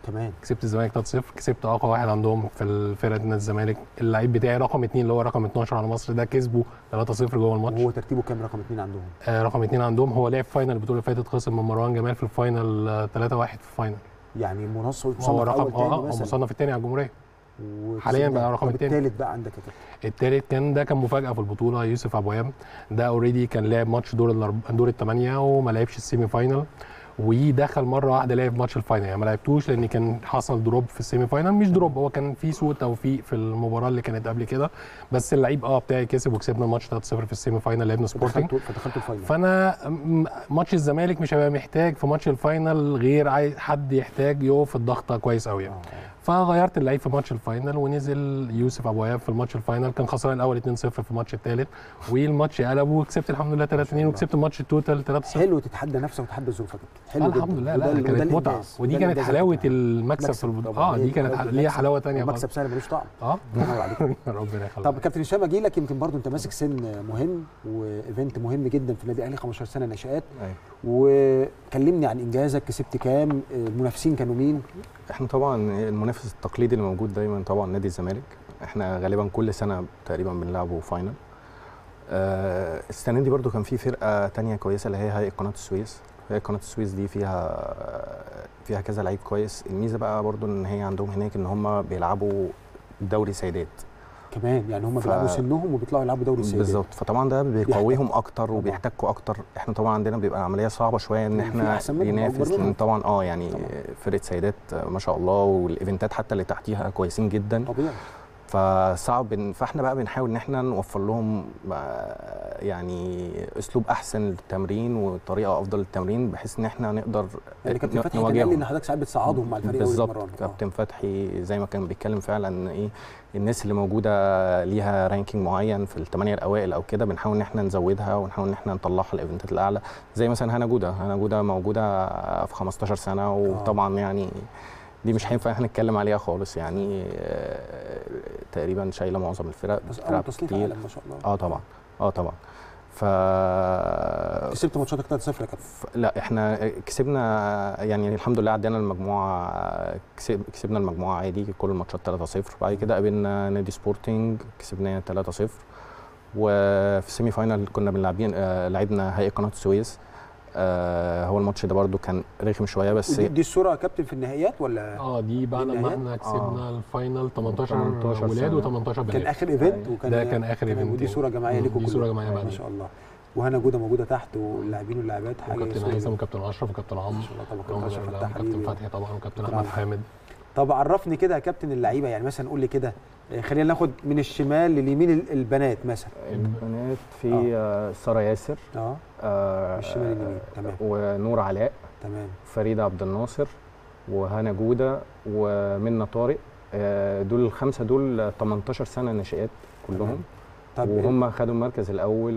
كمان كسبت الزمالك 3-0 كسبت اقوى واحد عندهم في الفرقه نادي الزمالك اللعيب بتاعي رقم اثنين اللي هو رقم 12 على مصر ده كسبه 3-0 جوه الماتش وهو ترتيبه كام رقم اثنين عندهم؟ آه رقم اثنين عندهم هو لعب فاينل البطوله اللي فاتت خسر من مروان جمال في الفاينل آه 3-1 في الفاينل يعني منصف هو رقم أول تاني اه هو مثلاً. مصنف الثاني على الجمهوريه وكسبنا. حاليا بقى رقم طب التاني. التالت بقى عندك يا كابتن التالت كان ده كان مفاجاه في البطوله يوسف ابو ايام ده اوريدي كان لعب ماتش دور الأرب... دور الثمانيه وما لعبش السيمي فاينل ودخل مره واحده لعب ماتش الفاينل يعني ما لعبتوش لان كان حصل دروب في السيمي فاينل مش دروب هو كان في سوء توفيق في المباراه اللي كانت قبل كده بس اللعيب اه بتاعي كسب وكسبنا الماتش 3-0 في السيمي فاينل لعبنا سبورتنج فدخلتوا فدخلتوا الفاينل فانا م- ماتش الزمالك مش هيبقى محتاج في ماتش الفاينل غير عايز حد يحتاج يقف الضغطه كويس قوي يعني. فغيرت اللعيب في ماتش الفاينل ونزل يوسف ابو اياب في الماتش الفاينل كان خسران الاول 2-0 في الماتش الثالث والماتش قلب وكسبت الحمد لله 3-2 وكسبت الماتش التوتال 3-0 حلو تتحدى نفسك وتتحدى ظروفك حلو آه جدا الحمد لله وده لا ال- وده كانت متعه الإنجاز. ودي وده كانت الإنجاز حلاوه بتاعك. المكسب في مكسب البطوله طبعاً. اه دي كانت مكسب- ليها حلاوه ثانيه مكسب سهل ملوش طعم اه الله ينور عليك ربنا يخليك طب كابتن هشام اجي لك يمكن برضو انت ماسك سن مهم وايفنت مهم جدا في النادي الاهلي 15 سنه نشات أيوة. وكلمني عن انجازك كسبت كام المنافسين كانوا مين احنا طبعا المنافس التقليدي اللي موجود دايما طبعا نادي الزمالك احنا غالبا كل سنه تقريبا بنلعبه فاينل آه السنه دي برضو كان في فرقه تانية كويسه اللي هي هيئه قناه السويس هيئه قناه السويس دي فيها فيها كذا لعيب كويس الميزه بقى برضو ان هي عندهم هناك ان هم بيلعبوا دوري سيدات كمان يعني هم ف- بيلعبوا سنهم وبيطلعوا يلعبوا دوري السيدات بالظبط فطبعا ده بيقويهم اكتر وبيحتكوا اكتر احنا طبعا عندنا بيبقى عمليه صعبه شويه ان في احنا أحسن منهم ينافس وأكبر منهم. لان طبعا اه يعني فرقه سيدات ما شاء الله والايفنتات حتى اللي تحتيها كويسين جدا طبيعي فصعب إن- فاحنا بقى بنحاول ان احنا نوفر لهم آه، يعني اسلوب احسن للتمرين وطريقه افضل للتمرين بحيث ان احنا نقدر يعني كابتن ن- فتحي كان قال لي نواجههم. ان حضرتك ساعات بتصعدهم مع الفريق بالظبط ويتمرنوا. كابتن فتحي زي ما كان بيتكلم فعلا ان ايه الناس اللي موجوده ليها رانكينج معين في الثمانيه الاوائل او كده بنحاول ان احنا نزودها ونحاول ان احنا نطلعها الايفنتات الاعلى زي مثلا هنا جوده هنا جوده موجوده في 15 سنه وطبعا يعني دي مش هينفع احنا نتكلم عليها خالص يعني آه، تقريبا شايله معظم الفرق بس اول بتلعب تصنيف كتير عالم ما شاء الله اه طبعا اه طبعا ف كسبت ماتشاتك 3-0 يا كابتن لا احنا كسبنا يعني الحمد لله عدينا المجموعه كسب كسبنا المجموعه عادي كل الماتشات 3-0 بعد كده قابلنا نادي سبورتنج كسبناه 3-0 وفي السيمي فاينال كنا بنلعبين آه، لعبنا هيئه قناه السويس آه، هو الماتش ده برده كان رخم شويه بس ودي, دي الصوره يا كابتن في النهائيات ولا اه دي بعد ما النهائيات؟ احنا كسبنا الفاينل 18 18 ولاد سنة. و18 بنات كان اخر ايفنت وكان ده كان اخر ايفنت ودي صوره جماعيه لكم دي صوره كلكم. جماعيه ما بعدين شاء الله وهنا جوده موجوده تحت واللاعبين واللاعبات حاجه وكابتن صورة هيثم جميلة. وكابتن اشرف وكابتن عمرو طبعا كابتن عمرو أشرف إعلام، فتحي كابتن حبيبي. فتحي طبعا وكابتن كابتن احمد عمرو. حامد طب عرفني كده يا كابتن اللعيبه يعني مثلا قول لي كده آه، خلينا ناخد من الشمال لليمين ال- البنات مثلا البنات في آه، ساره ياسر اه آه الشمال اليمين تمام ونور علاء تمام فريده عبد الناصر وهنا جوده ومنى طارق آه، دول الخمسه دول 18 سنه ناشئات كلهم طب وهم خدوا المركز الاول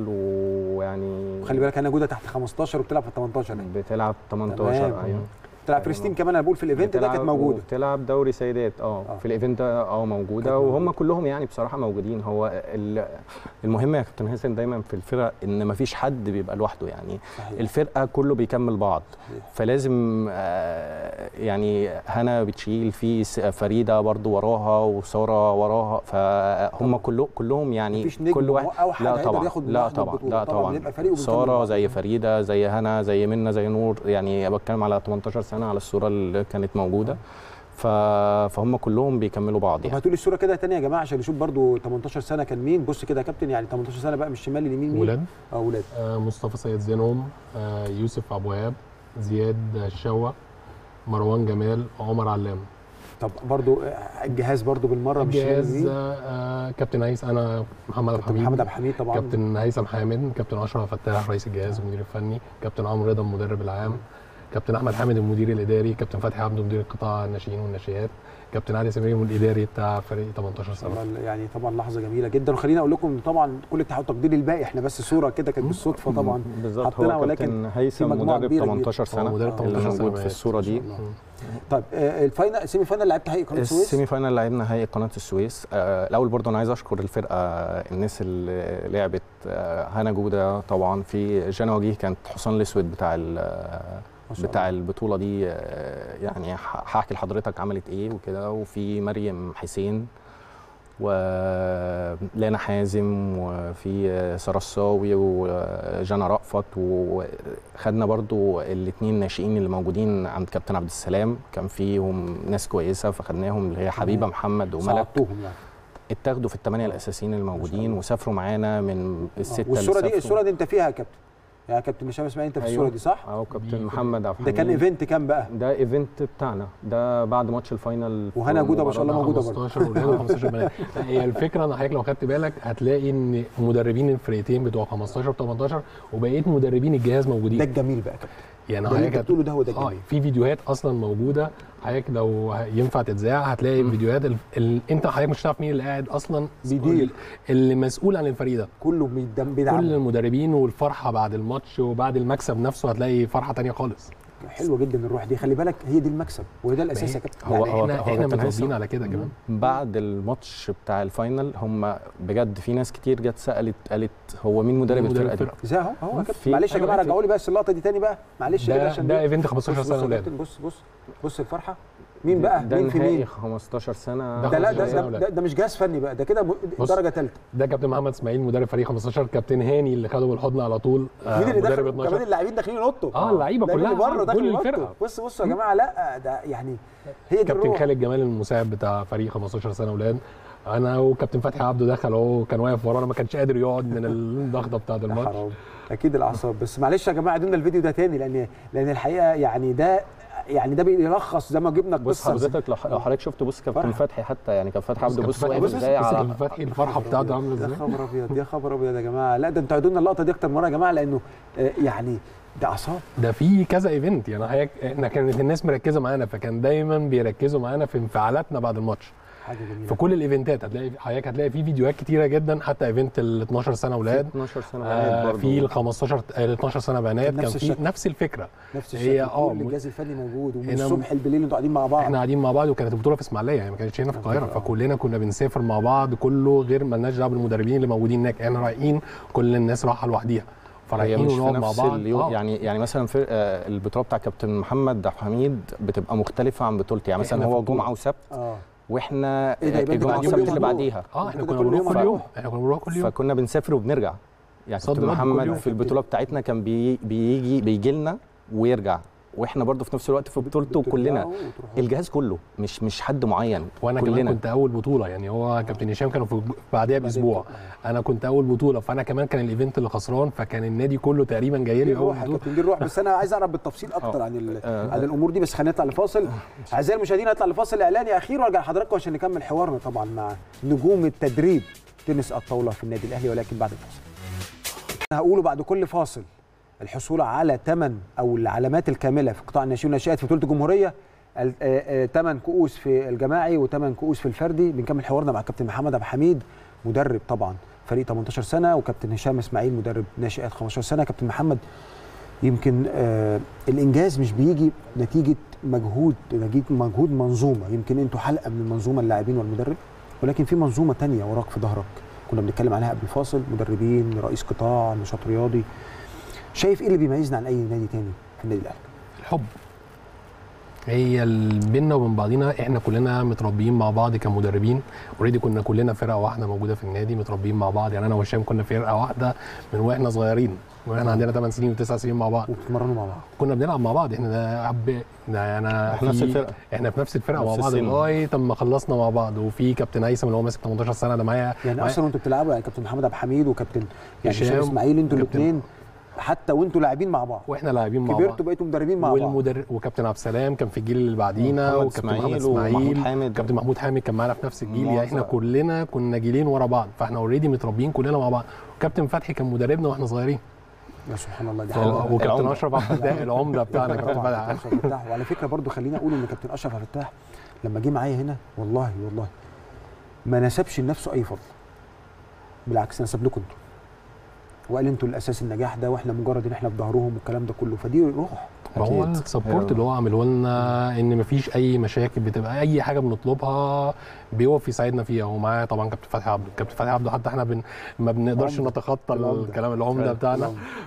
ويعني خلي بالك انا جوده تحت 15 وبتلعب في 18 يعني. بتلعب 18 تمام. ايوه بتلعب فلسطين كمان انا بقول في الايفنت ده كانت بتلعب- موجوده بتلعب دوري سيدات اه في الايفنت ده اه موجوده وهم كلهم يعني بصراحه موجودين هو ال- المهم يا كابتن حسن دايما في الفرق ان ما فيش حد بيبقى لوحده يعني صحيح. الفرقه كله بيكمل بعض فلازم آه، يعني هنا بتشيل في س- فريده برضو وراها وساره وراها فهم كله كلهم يعني مفيش نجم كل واحد أو حد لا هيقدر طبعا ياخد لا لوحده طبعا البطولة. لا طبعاً طبعا بنبقى فريق وبنكمل ساره بعض. زي فريده زي هنا زي منى زي نور يعني بتكلم على 18 سنه على الصوره اللي كانت موجوده ف... فهم كلهم بيكملوا بعض طب يعني هاتوا لي الصوره كده تانية يا جماعه عشان نشوف برضو 18 سنه كان مين بص كده يا كابتن يعني 18 سنه بقى من الشمال لليمين مين ولاد اه ولاد آه مصطفى سيد زينهم آه يوسف ابو وهاب زياد الشوا مروان جمال عمر علام طب برضو آه، الجهاز برضو بالمره من الشمال الجهاز لليمين آه كابتن هيث انا محمد عبد كابتن الحميد محمد عبد الحميد طبعا كابتن هيثم حامد كابتن اشرف فتاح رئيس الجهاز والمدير الفني كابتن عمرو رضا المدرب العام كابتن احمد حامد المدير الاداري كابتن فتحي عبده مدير قطاع الناشئين والناشئات كابتن علي سمير الاداري بتاع فريق 18 سنه طبعاً يعني طبعا لحظه جميله جدا وخليني اقول لكم طبعا كل التحية والتقدير للباقي احنا بس صوره كده كانت بالصدفه طبعا بالظبط حطينا هو كابتن هيثم مجموعة مدرب كبيرة 18 جداً. سنه هو مدرب اللي 18 موجود سنة في الصوره دي طيب آه، الفاينل السيمي فاينل لعبت حقيقي قناه السويس السيمي فاينال لعبنا هيئه قناه السويس آه الاول برضه انا عايز اشكر الفرقه الناس اللي لعبت آه هنا جوده طبعا في جانا وجيه كانت حصان الاسود بتاع ال- شاء بتاع البطوله دي آه، يعني ه- هحكي لحضرتك عملت ايه وكده وفي مريم حسين ولانا حازم وفي آه، ساره الصاوي وجانا رأفت وخدنا برضو الاثنين ناشئين اللي موجودين عند كابتن عبد السلام كان فيهم ناس كويسه فخدناهم اللي هي حبيبه تمام. محمد وملك صعدتوهم يعني اتاخدوا في الثمانيه الاساسيين الموجودين وسافروا معانا من السته اللي والصوره دي سافروا. الصوره دي انت فيها يا كابتن يا كابتن هشام اسماعيل انت في الصوره دي صح؟ اه كابتن محمد عبد ده كان الحميد. ايفنت كام بقى؟ ده ايفنت بتاعنا ده بعد ماتش الفاينل في وهنا جودة ما شاء الله المباراة. موجودة برضه. 15 ولاد و15 بنات هي الفكره ان حضرتك لو خدت بالك هتلاقي ان مدربين الفرقتين بتوع 15 و18 وبقيه مدربين الجهاز موجودين ده الجميل بقى يا كابتن يعني ده اللي حضرتك انت بتقوله ده هو ده اه الجميل في فيديوهات اصلا موجوده حضرتك لو ينفع تتذاع هتلاقي فيديوهات ال... ال... انت حضرتك مش هتعرف مين اللي قاعد اصلا بيدير. اللي مسؤول عن الفريق ده كله بيدعم بيدعم كل المدربين والفرحه بعد الماتش وبعد المكسب نفسه هتلاقي فرحه تانية خالص حلوه جدا الروح دي خلي بالك هي دي المكسب وهو ده الاساس يا كابتن هو يعني هو احنا هو احنا كابتن متربيين هيثم، على كده كمان بعد الماتش بتاع الفاينل هم بجد في ناس كتير جت سالت قالت هو مين مدرب مين مدرب الفرقه دي الفرقة؟ زي اهو اهو يا كابتن في- معلش يا أيوة جماعه أنت- رجعوا لي بس اللقطه دي تاني بقى معلش ده- كده عشان ده دي- ايفنت 15 بص- سنة بص يا ولاد. كابتن، بص بص بص الفرحه مين بقى ده مين في نهائي مين 15 سنه ده ده لا ده, 15 ده, ده, ده مش جهاز فني بقى ده كده م- بص. درجه ثالثه ده كابتن محمد اسماعيل مدرب فريق 15 كابتن هاني اللي خده بالحضن على طول آه، مين اللي مدرب دخل 12 كمان اللاعبين داخلين ينطوا اه اللعيبه ده مين كلها اللي بره كل داخل ينطوا الفرقه بص بصوا يا جماعه لا ده يعني هي دي كابتن الروح خالد جمال المساعد بتاع فريق 15 سنه اولاد انا وكابتن فتحي عبده دخل اهو كان واقف ورانا ما كانش قادر يقعد من الضغطه بتاعه يا الماتش حرام اكيد الاعصاب بس معلش يا جماعه عدونا الفيديو ده تاني لان لان الحقيقه يعني ده يعني ده بيلخص زي ما جبنا بص القصه حضرتك لو لو حضرتك شفت بص كابتن فرحة. فتحي حتى يعني كان فتحي عبده كابتن بص فتحي- واقف بص- ازاي بص على كابتن فتحي الفرحه بتاعته عامله يا ازاي خبر ابيض يا خبر ابيض يا جماعه لا ده انتوا عدونا اللقطه دي اكتر من مره يا جماعه لانه آه، يعني ده اعصاب ده في كذا ايفنت يعني حضرتك احنا كانت الناس مركزه معانا فكان دايما بيركزوا معانا في انفعالاتنا بعد الماتش حاجه جميله في كل الايفنتات هتلاقي حضرتك هتلاقي في فيديوهات كتيره جدا حتى ايفنت ال 12 سنه اولاد 12 سنه آه برضه في ال 15 ال 12 سنه بنات كان كان نفس في الشكل. نفس الفكره نفس هي الشكل اه كل الجهاز الفني موجود ومن هنا- الصبح بالليل انتوا قاعدين مع بعض احنا قاعدين مع بعض وكانت البطوله في اسماعيليه يعني ما كانتش هنا في القاهره آه. فكلنا كنا بنسافر مع بعض كله غير مالناش دعوه بالمدربين اللي موجودين هناك احنا رايحين كل الناس رايحه لوحديها هي فرايحين مش في ونقعد مع نفس بعض اليوم آه. يعني يعني مثلا في آه، البطوله بتاع كابتن محمد عبد الحميد بتبقى مختلفه عن بطولتي يعني مثلا إحنا في هو البطولة. جمعه وسبت اه واحنا إيه ده، يبقى الجمعه أنت كل والسبت يوم اللي هتروح؟ بعديها اه احنا كده كنا كل بنروح يوم كل هنروح. يوم احنا كنا بنروح كل يوم فكنا بنسافر وبنرجع يعني صد كابتن رد كل محمد يوم. في البطوله بتاعتنا كان بي بيجي بيجي لنا ويرجع واحنا برضه في نفس الوقت في بطولته كلنا بترجعوا وتروحوا. الجهاز كله مش مش حد معين وانا كلنا كمان كنت اول بطوله يعني هو كابتن هشام كانوا في بعديها باسبوع انا كنت اول بطوله فانا كمان كان الايفنت اللي خسران فكان النادي كله تقريبا جاي دي لي اول الروح يا بطوله كابتن دي الروح بس انا عايز اعرف بالتفصيل اكتر آه. عن ال- آه. عن الامور دي بس خلينا نطلع لفاصل اعزائي المشاهدين هنطلع لفاصل اعلاني اخير وارجع لحضراتكم عشان نكمل حوارنا طبعا مع نجوم التدريب تنس الطاوله في النادي الاهلي ولكن بعد الفاصل انا هقوله بعد كل فاصل الحصول على ثمن او العلامات الكامله في قطاع الناشئين والناشئات في بطوله الجمهوريه ثمان كؤوس في الجماعي وثمان كؤوس في الفردي بنكمل حوارنا مع كابتن محمد عبد الحميد مدرب طبعا فريق 18 سنه وكابتن هشام اسماعيل مدرب ناشئات 15 سنه كابتن محمد يمكن آه الانجاز مش بيجي نتيجه مجهود نتيجه مجهود منظومه يمكن انتوا حلقه من المنظومه اللاعبين والمدرب ولكن في منظومه تانية وراك في ظهرك كنا بنتكلم عليها قبل الفاصل مدربين رئيس قطاع نشاط رياضي شايف ايه اللي بيميزنا عن اي نادي تاني في النادي الاهلي الحب هي ال- بينا وبين بعضينا احنا كلنا متربيين مع بعض كمدربين اوريدي كنا كلنا فرقه واحده موجوده في النادي متربيين مع بعض يعني انا وهشام كنا فرقه واحده من واحنا صغيرين واحنا عندنا 8 سنين و9 سنين مع بعض وبتتمرنوا مع بعض كنا بنلعب مع بعض احنا ده عب... ده انا إحنا نفس في- الفرقة. احنا في نفس الفرقه نفس مع بعض السن. لغايه اما خلصنا مع بعض وفي كابتن هيثم اللي هو ماسك 18 سنه ده معايا يعني معايا- اصلا وانتوا بتلعبوا يعني كابتن محمد عبد الحميد وكابتن يعني هشام هشام اسماعيل انتوا وكابتن- الاثنين حتى وانتوا لاعبين مع بعض واحنا لاعبين مع بعض كبرتوا بقيتوا مدربين مع بعض والمدرب وكابتن عبد السلام كان في الجيل اللي بعدينا محمد وكابتن إسماعيل محمد ومحمود اسماعيل حامد. كابتن محمود حامد كان معانا في نفس الجيل يعني احنا معظم. كلنا كنا جيلين ورا بعض فاحنا اوريدي متربيين كلنا مع بعض وكابتن فتحي كان مدربنا واحنا صغيرين يا سبحان الله دي ف- حاجه وكابتن العمدة. اشرف عبد الفتاح العمده بتاعنا كابتن طبعاً فتحي كابتن أشرف فتاح وعلى فكره برضو خليني اقول ان كابتن اشرف عبد الفتاح لما جه معايا هنا والله والله ما نسبش لنفسه اي فضل بالعكس نسب لكم انتوا وقال انتوا الاساس النجاح ده واحنا مجرد ان احنا في ظهرهم والكلام ده كله فدي روح ما هو أكيد. السبورت هي- اللي هو عامله لنا ان مفيش اي مشاكل بتبقى اي حاجه بنطلبها بيقف يساعدنا فيها ومعاه طبعا كابتن فتحي عبده كابتن فتحي عبده حتى احنا بن ما بنقدرش عمدة. نتخطى العمدة. الكلام العمده فعلا. بتاعنا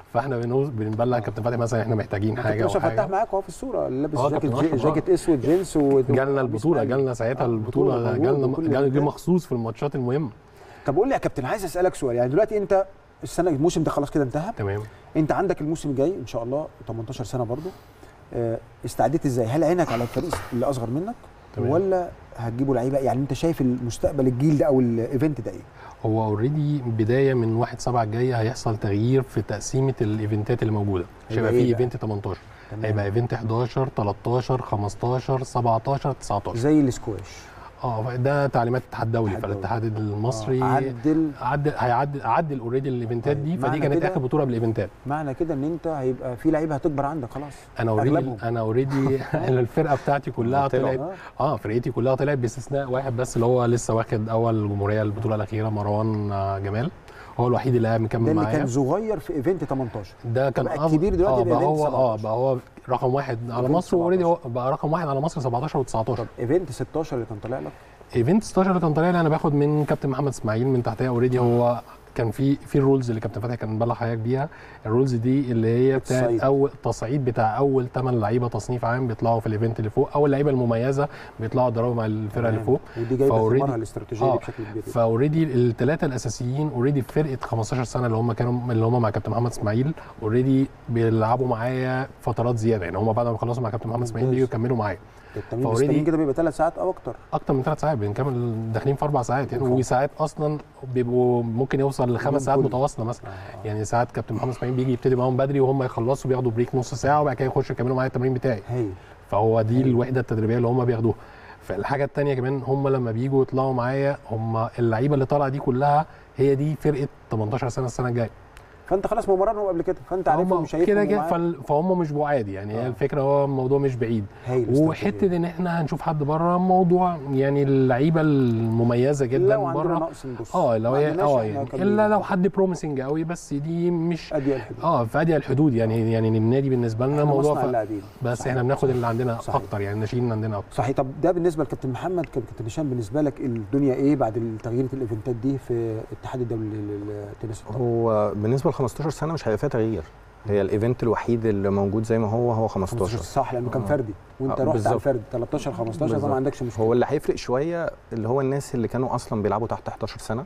فاحنا بنوز- بنبلغ كابتن فتحي مثلا احنا محتاجين حاجه كابتن او اشرف فتاح حاجه معاك اهو في الصوره لابس آه، جاكيت كابتن جي- أشرف، آه. جاكيت اسود جينز و جالنا البطوله جالنا ساعتها البطوله موجود جالنا وكل جالنا دي الإمكانيات. مخصوص في الماتشات المهمه طب قول لي يا كابتن عايز اسالك سؤال يعني دلوقتي انت السنه الموسم ده خلاص كده انتهى تمام انت عندك الموسم الجاي ان شاء الله 18 سنه برضو آه، استعديت ازاي هل عينك على الفريق اللي اصغر منك تمام. ولا هتجيبوا لعيبه يعني انت شايف المستقبل الجيل ده او الايفنت ده ايه هو اوريدي بدايه من 1 7 الجاي هيحصل تغيير في تقسيمه الايفنتات اللي موجوده مش هيبقى هيبقى إيه في بقى؟ ايفنت 18 تمام. هيبقى ايفنت 11 13 15 17 19 زي السكواش اه ده تعليمات الاتحاد الدولي فالاتحاد المصري آه، عدل عدل هيعدل عدل اوريدي الايفنتات دي معنى فدي كانت كده- اخر بطوله بالايفنتات معنى كده ان انت هيبقى في لعيبه هتكبر عندك خلاص انا اوريدي أغلبهم. انا اوريدي الفرقه بتاعتي كلها طلعوا. طلعت اه فرقتي كلها طلعت باستثناء واحد بس اللي هو لسه واخد اول جمهوريه البطوله الاخيره مروان آه، جمال هو الوحيد اللي قاعد ده مكمل اللي معايا كان صغير في ايفنت 18 ده كان بقى أف- الكبير دلوقتي اه بقى بإيفنت هو اه 17. بقى هو رقم واحد على إيفنت مصر اوريدي هو بقى رقم واحد على مصر 17 و19 ايفنت 16 اللي كان طالع لك ايفنت 16 اللي كان طالع لي انا باخد من كابتن محمد اسماعيل من تحتيه اوريدي هو كان في في الرولز اللي كابتن فتحي كان مبلغ حضرتك بيها الرولز دي اللي هي بتاعت التصعيد. اول تصعيد بتاع اول 8 لعيبه تصنيف عام بيطلعوا في الايفنت اللي فوق او اللعيبه المميزه بيطلعوا يضربوا مع الفرقه اللي تمام. فوق ودي جايبه فأوريدي- ثمارها الاستراتيجيه دي بشكل كبير فاوريدي الثلاثه الاساسيين اوريدي في فرقه 15 سنه اللي هم كانوا اللي هم مع كابتن محمد اسماعيل اوريدي بيلعبوا معايا فترات زياده يعني هم بعد ما يخلصوا مع كابتن محمد اسماعيل ممتاز. بيجوا يكملوا معايا التمرين فأوريدي- بالتمرين كده بيبقى ثلاث ساعات او اكتر اكتر من ثلاث ساعات بنكمل داخلين في اربع ساعات يعني أوف. وساعات اصلا بيبقوا ممكن يوصل اليوم لخمس ساعات كله. متواصله مثلا يعني ساعات كابتن محمد اسماعيل بيجي يبتدي معاهم بدري وهم يخلصوا بياخدوا بريك نص ساعه وبعد كده يخشوا يكملوا معايا التمرين بتاعي هايل فهو دي الوحده التدريبيه اللي هم بياخدوها فالحاجه الثانيه كمان هم لما بيجوا يطلعوا معايا هم اللعيبه اللي طالعه دي كلها هي دي فرقه 18 سنه السنه الجايه فانت خلاص ممرنهم قبل كده فانت عارفهم هم وشايفهم كده كده ومعاك. فال- فهم مش بعاد يعني هي الفكره هو الموضوع مش بعيد هايل وحته ان احنا هنشوف حد بره موضوع يعني اللعيبه المميزه جدا لو عندنا بره نقص نبص اه لو ما هي عندناش اه إحنا يعني كمان. الا لو حد بروميسنج قوي بس دي مش ادي الحدود اه في ادي الحدود يعني يعني النادي بالنسبه لنا إحنا موضوع مصنع ف... اللاعبين. بس صحيح. احنا بناخد اللي عندنا صحيح. اكتر يعني الناشئين عندنا اكتر صحيح طب ده بالنسبه لكابتن محمد كان كابتن هشام بالنسبه لك الدنيا ايه بعد تغيير الايفنتات دي في الاتحاد الدولي للتنس الطاوله هو بالنسبه ل 15 سنه مش هيبقى فيها تغيير هي الايفنت الوحيد اللي موجود زي ما هو هو 15 صح لانه كان آه. فردي وانت آه، رحت على بالظبط. الفرد 13 15 فما بالظبط. عندكش مشكله هو اللي هيفرق شويه اللي هو الناس اللي كانوا اصلا بيلعبوا تحت 11 سنه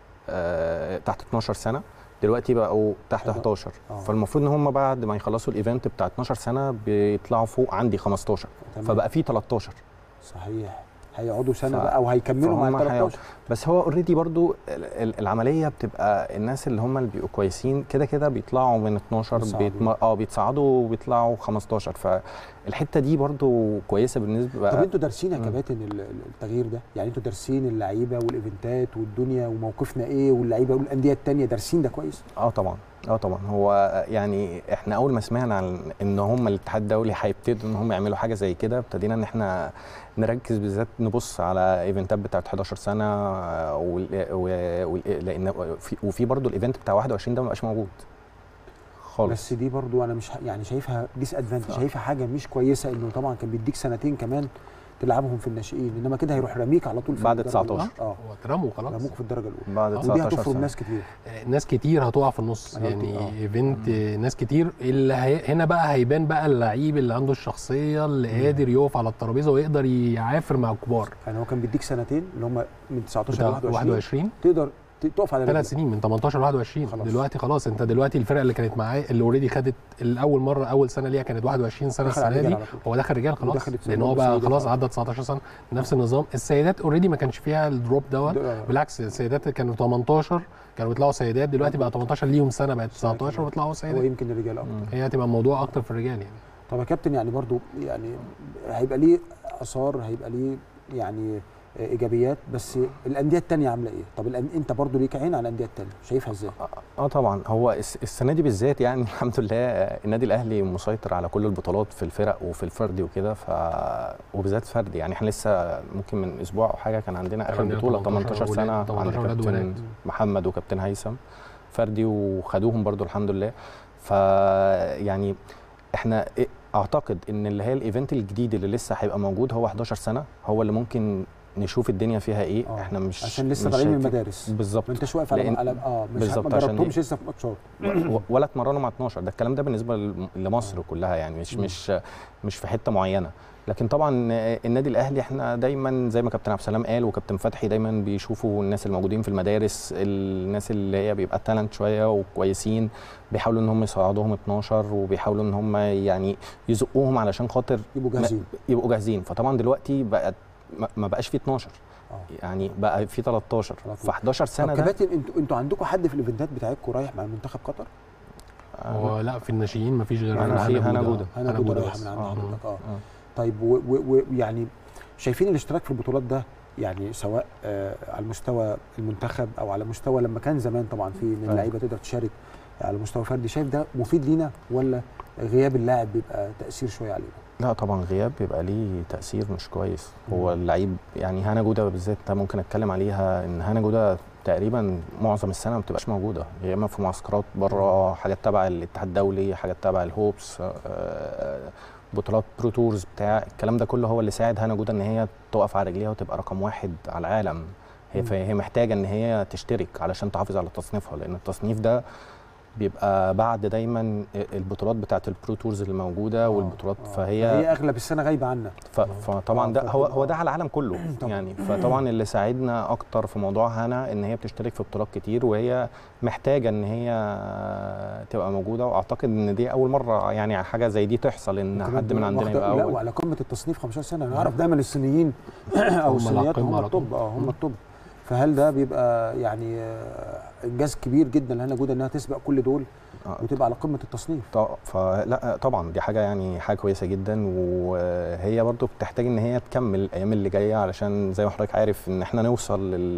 آه تحت 12 سنه دلوقتي بقوا تحت 11 آه. فالمفروض ان هم بعد ما يخلصوا الايفنت بتاع 12 سنه بيطلعوا فوق عندي 15 تمام. فبقى في 13 صحيح هيقعدوا سنه ف- بقى او هيكملوا مع ال فهم 13 بس هو اوريدي برضو ال- ال- العمليه بتبقى الناس اللي هم اللي بيبقوا كويسين كده كده بيطلعوا من 12 بيتصعدوا. بيتم... اه بيتصعدوا وبيطلعوا 15 فالحته دي برضو كويسه بالنسبه طب انتوا دارسين يا مم. كباتن ال- ال- التغيير ده يعني انتوا دارسين اللعيبه والايفنتات والدنيا وموقفنا ايه واللعيبه والانديه الثانيه دارسين ده كويس اه طبعا اه طبعا هو يعني احنا اول ما سمعنا عن ان هم الاتحاد الدولي هيبتدوا ان هم يعملوا حاجه زي كده ابتدينا ان احنا نركز بالذات نبص على ايفنتات بتاعت 11 سنه آه، وال- و- وال- لان في- وفي برضو الايفنت بتاع 21 ده ما بقاش موجود خالص بس دي برضو انا مش ه- يعني شايفها ديس ادفانتج صح. شايفها حاجه مش كويسه انه طبعا كان بيديك سنتين كمان تلعبهم في الناشئين انما كده هيروح رميك على طول في بعد الدرجة 19. الأولى. اه هو اترموا خلاص رموك في الدرجه الاولى بعد ودي 19 هتفرم سنة. ناس كتير ناس كتير هتقع في النص أنا قلت يعني آه. ايفنت ناس كتير اللي هي هنا بقى هيبان بقى اللعيب اللي عنده الشخصيه اللي قادر يقف على الترابيزه ويقدر يعافر مع الكبار يعني هو كان بيديك سنتين اللي هم من 19 ل بتاع 21 21 تقدر ت- تقف على ثلاث رجلك. سنين من 18 ل 21 خلاص. دلوقتي خلاص انت دلوقتي الفرقه اللي كانت معاه اللي اوريدي خدت الاول مره اول سنه ليها كانت 21 سنه دخل على السنه الرجال دي على طول. هو دخل رجال خلاص ودخلت لان سنة هو بقى والسيدات خلاص آه. عدى 19 سنه نفس النظام السيدات اوريدي ما كانش فيها الدروب دوت ده- بالعكس السيدات كانوا 18 كانوا بيطلعوا سيدات دلوقتي بقى 18 ليهم سنه بقت 19 وبيطلعوا هو سيدات يمكن الرجال اكتر هي هتبقى الموضوع اكتر في الرجال يعني طب يا كابتن يعني برضو يعني هيبقى ليه اثار هيبقى ليه يعني ايجابيات بس الانديه الثانيه عامله ايه؟ طب الأن- انت برضو ليك عين على الانديه الثانيه شايفها ازاي؟ اه طبعا هو الس- السنه دي بالذات يعني الحمد لله آه، النادي الاهلي مسيطر على كل البطولات في الفرق وفي الفردي وكده ف وبالذات فردي يعني احنا لسه ممكن من اسبوع او حاجه كان عندنا اخر عندنا بطوله 18 18 سنه ولاد- 18 عند ولاد كابتن وبنات. محمد وكابتن هيثم فردي وخدوهم برضو الحمد لله ف يعني احنا إيه- اعتقد ان اللي هي الايفنت الجديد اللي لسه هيبقى موجود هو 11 سنه هو اللي ممكن نشوف الدنيا فيها ايه آه. احنا مش عشان لسه مش طالعين من شايفين- المدارس بالظبط ما انتش واقف على لأن- على اه مش بالظبط ما عشان جربتهمش إيه؟ لسه في ماتشات و- ولا اتمرنوا مع 12 ده الكلام ده بالنسبه لل- لمصر كلها يعني مش مم. مش مش في حته معينه لكن طبعا النادي الاهلي احنا دايما زي ما كابتن عبد السلام قال وكابتن فتحي دايما بيشوفوا الناس الموجودين في المدارس الناس اللي هي بيبقى تالنت شويه وكويسين بيحاولوا ان هم يصعدوهم 12 وبيحاولوا ان هم يعني يزقوهم علشان خاطر يبقوا ما- جاهزين. يبقوا جاهزين فطبعا دلوقتي بقت ما- ما بقاش في 12 يعني بقى في 13 ف 11 سنه طب ده كباتن انتوا انتوا عندكم حد في الايفنتات بتاعتكم رايح مع المنتخب قطر؟ هو لا في الناشئين مفيش غير أنا في هنا جودة. هنا جودة رايحه بس. من عند آه. حضرتك اه طيب ويعني شايفين الاشتراك في البطولات ده يعني سواء آه على مستوى المنتخب او على مستوى لما كان زمان طبعا في ان أيوة. اللعيبه تقدر تشارك على مستوى فردي شايف ده مفيد لينا ولا غياب اللاعب بيبقى تاثير شويه علينا؟ لا طبعا غياب بيبقى ليه تاثير مش كويس هو اللعيب يعني هنا جوده بالذات ده ممكن اتكلم عليها ان هنا جوده تقريبا معظم السنه ما بتبقاش موجوده يا اما في معسكرات بره حاجات تبع الاتحاد الدولي حاجات تبع الهوبس آه، بطولات برو تورز بتاع الكلام ده كله هو اللي ساعد هنا جوده ان هي تقف على رجليها وتبقى رقم واحد على العالم هي مم. فهي محتاجه ان هي تشترك علشان تحافظ على تصنيفها لان التصنيف ده بيبقى بعد دايما البطولات بتاعت البرو تورز اللي موجوده والبطولات فهي هي اغلب السنه غايبه عنا ف- فطبعا ده هو هو ده على العالم كله طبعاً. يعني فطبعا اللي ساعدنا اكتر في موضوع هنا ان هي بتشترك في بطولات كتير وهي محتاجه ان هي تبقى موجوده واعتقد ان دي اول مره يعني حاجه زي دي تحصل ان وكمان حد من عندنا واخدة- يبقى لا اول وعلى قمه التصنيف 15 سنه انا اعرف دايما الصينيين او هم الصينيات القمة هم على طول. الطب اه هم الطب فهل ده بيبقى يعني آه، انجاز كبير جدا لهنا جوده انها تسبق كل دول وتبقى على قمه التصنيف ط- فلا طبعا دي حاجه يعني حاجه كويسه جدا وهي برضو بتحتاج ان هي تكمل الايام اللي جايه علشان زي ما حضرتك عارف ان احنا نوصل لل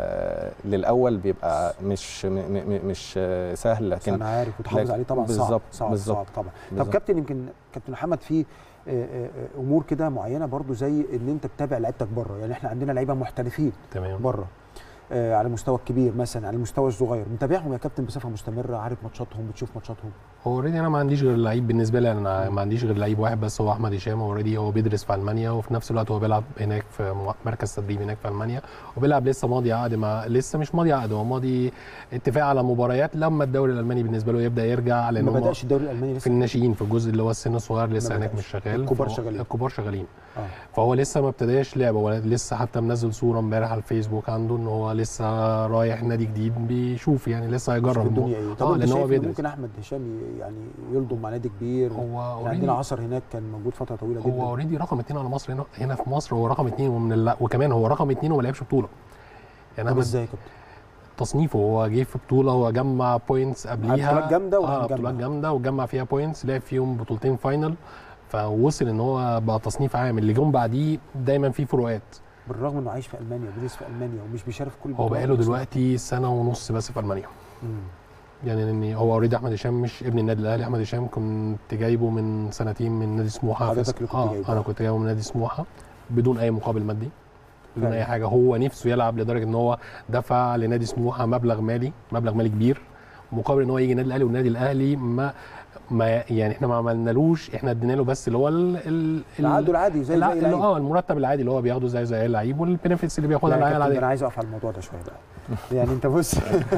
للاول بيبقى مش م م مش سهل لكن انا عارف وتحافظ لكن- عليه طبعا صعب بالظبط صعب, بالظبط صعب طبعا طب بالظبط. كابتن يمكن كابتن محمد في آه، آه، آه، امور كده معينه برضو زي ان انت بتتابع لعيبتك بره يعني احنا عندنا لعيبه محترفين تمام بره آه، على المستوى الكبير مثلا على المستوى الصغير متابعهم يا كابتن بصفه مستمره عارف ماتشاتهم بتشوف ماتشاتهم هو اوريدي انا ما عنديش غير لعيب بالنسبه لي انا ما عنديش غير لعيب واحد بس هو احمد هشام اوريدي هو بيدرس في المانيا وفي نفس الوقت هو بيلعب هناك في م- مركز تدريب هناك في المانيا وبيلعب لسه ماضي عقد مع لسه مش ماضي عقد هو ماضي اتفاق على مباريات لما الدوري الالماني بالنسبه له يبدا يرجع لان ما هم بداش الدوري الالماني في لسه الناشئين في الجزء اللي هو السن الصغير لسه ما هناك بدأش. مش شغال الكبار فهو- شغالين. الكبار شغالين اه فهو لسه ما ابتداش لعبه هو لسه حتى منزل صوره امبارح على الفيسبوك عنده ان هو لسه رايح نادي جديد بيشوف يعني لسه هيجرب شوف إن هو- الدنيا ايه طب اه انت لان هو شايف إن بيدرس ممكن احمد هشام ي- يعني يلضم مع نادي كبير هو يعني already- عندنا عصر هناك كان موجود فتره طويله جدا هو اوريدي رقم اثنين على مصر هنا هنا في مصر هو رقم اثنين ومن الل... وكمان هو رقم اثنين وما لعبش بطوله يعني طب انا ازاي يا كابتن تصنيفه هو جه في بطوله هو جمع بوينتس قبليها بطولات جامدة ولا اه مجمع؟ بطولات جامده وجمع فيها بوينتس لعب فيهم بطولتين فاينل فوصل ان هو بقى تصنيف عام اللي جم بعديه دايما في فروقات بالرغم انه عايش في المانيا وبيدرس في المانيا ومش بيشارك في كل هو البطولات بقاله بس- دلوقتي سنه ونص بس في المانيا مم. يعني ان هو اوريدي احمد هشام مش ابن النادي الاهلي احمد هشام كنت جايبه من سنتين من نادي سموحه في- حضرتك اللي كنت اه جايبه. انا كنت جايبه من نادي سموحه بدون اي مقابل مادي بدون فعلا. اي حاجه هو نفسه يلعب لدرجه ان هو دفع لنادي سموحه مبلغ مالي مبلغ مالي كبير مقابل ان هو يجي النادي الاهلي والنادي الاهلي ما ما يعني احنا ما عملنالوش احنا ادينا له بس اللي هو ال- ال- ال- العقد العادي زي الع- زي اللي اللعيب. اه المرتب العادي اللي هو بياخده زي زي اللعيب والبنفيتس اللي بياخدها لا يا اللعيبه كابتن، العاديه انا عايز اقف على الموضوع ده شويه بقى يعني انت بص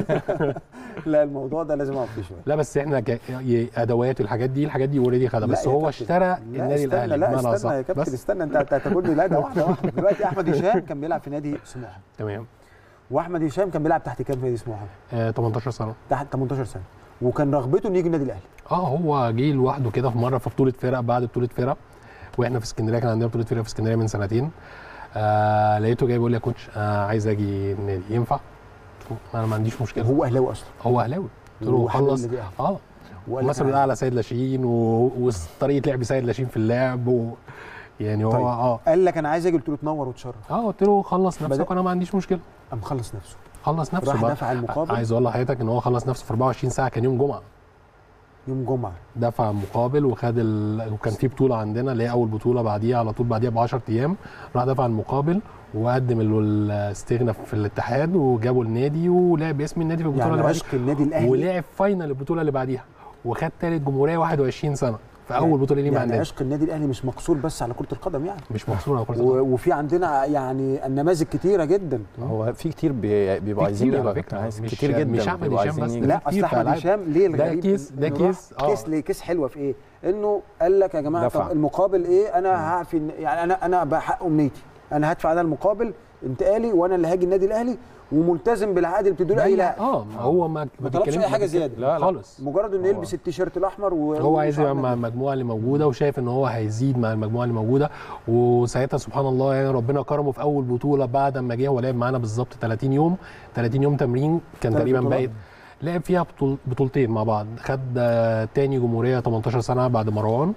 لا الموضوع ده لازم اقف فيه شويه لا بس احنا ك... ي- ادوات والحاجات دي الحاجات دي اوريدي خدها لا بس يا هو كابتن. اشترى لا النادي استنى الاهلي لا بمعنى استنى يا أصح. كابتن بس استنى انت انت هتقول لي لا ده واحده واحده دلوقتي احمد هشام كان بيلعب في نادي سموحه تمام واحمد هشام كان بيلعب تحت كام في نادي سموحه؟ آه 18 سنه تحت 18 سنه وكان رغبته انه يجي النادي الاهلي اه هو جه لوحده كده في مره في بطوله فرق بعد بطوله فرق واحنا في اسكندريه كان عندنا بطوله فرق في اسكندريه من سنتين آه لقيته جاي بيقول لي يا كوتش آه عايز اجي النادي ينفع؟ قلت له انا ما عنديش مشكله هو اهلاوي اصلا هو اهلاوي قلت له وحابب خلص النادي الأهلي. اه وقال لك مثلا أنا الاعلى سيد لاشين و... وطريقه لعب سيد لاشين في اللعب و... يعني هو طيب. اه قال لك انا عايز اجي قلت له تنور وتشرف اه قلت له خلص نفسك بدأ- وانا ما عنديش مشكله قام خلص نفسه خلص نفسه راح بقى. دفع المقابل عايز اقول لحضرتك ان هو خلص نفسه في 24 ساعه كان يوم جمعه يوم جمعه دفع مقابل وخد ال... وكان في بطوله عندنا اللي هي اول بطوله بعديها على طول بعديها ب 10 ايام راح دفع المقابل وقدم ال- الاستغنى في الاتحاد وجابوا النادي ولعب باسم النادي في البطوله يعني اللي بعديها عشق النادي الاهلي ولعب فاينل البطوله اللي بعديها وخد ثالث جمهوريه 21 سنه في اول بطوله ليه مع يعني النادي عشق النادي الاهلي مش مقصور بس على كره القدم يعني مش مقصور على كره و- القدم وفي عندنا يعني النماذج كتيره جدا هو في كتير بي- بيبقوا في عايزين كتير يجوا على يا كابتن فكرة، عايز مش- كتير جدا مش أحمد بيبقوا هشام عايزين بس، يجوا. لا كتير اصل في احمد ألعاب. هشام ليه ده الغريب كيس- ده إنه راح كيس، آه. كيس ليه كيس حلوه في ايه انه قال لك يا جماعه دفع. طب المقابل ايه انا هعفي يعني انا انا بحق امنيتي انا هدفع انا المقابل انتقالي وانا اللي هاجي النادي الاهلي وملتزم بالعقد اللي بتدوا له اي لاعب اه ما هو ما ما طلبش اي حاجه زياده لا خالص مجرد انه يلبس التيشيرت الاحمر و... هو عايز يبقى وشعر مع المجموعه اللي موجوده وشايف ان هو هيزيد مع المجموعه اللي موجوده وساعتها سبحان الله يعني ربنا كرمه في اول بطوله بعد ما جه هو لعب معانا بالظبط 30 يوم 30 يوم تمرين كان تلات تقريبا بطولات؟ باقي لعب فيها بطول بطولتين مع بعض خد آه، تاني جمهوريه 18 سنه بعد مروان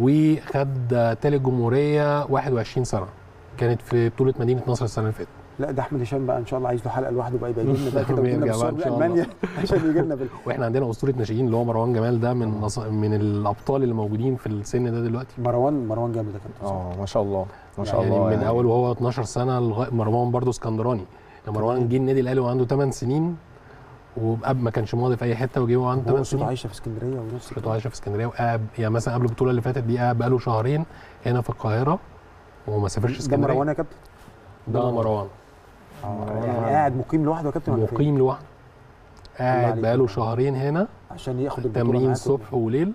وخد آه، تالت جمهوريه 21 سنه كانت في بطوله مدينه نصر السنه اللي فاتت لا ده احمد هشام بقى ان شاء الله عايز له حلقه لوحده بقى يبقى يجي لنا بقى كده بيرجع ويجي لنا بقى بالصور إن شاء الله. المانيا عشان يجي لنا بال... واحنا عندنا اسطوره ناشئين اللي هو مروان جمال ده من نص... من الابطال اللي موجودين في السن ده دلوقتي مروان مروان جامد يا كابتن اه ما شاء الله ما شاء يعني الله من يعني. اول وهو 12 سنه لغايه مروان برضه اسكندراني يعني مروان جه النادي الاهلي وعنده 8 سنين وقبل ما كانش ماضي في اي حته وجه وعنده 8 هو سنين عايشه في اسكندريه ونفس كنت عايشه في اسكندريه وقاعد يعني مثلا قبل البطوله اللي فاتت دي قاعد بقاله شهرين هنا في القاهره وما سافرش ده اسكندريه مروان يا كابتن ده مروان يعني قاعد مقيم لوحده يا كابتن ولا فين؟ مقيم لوحده الله قاعد عليك. بقاله شهرين هنا عشان ياخد البطوله تمرين معاكم. صبح وليل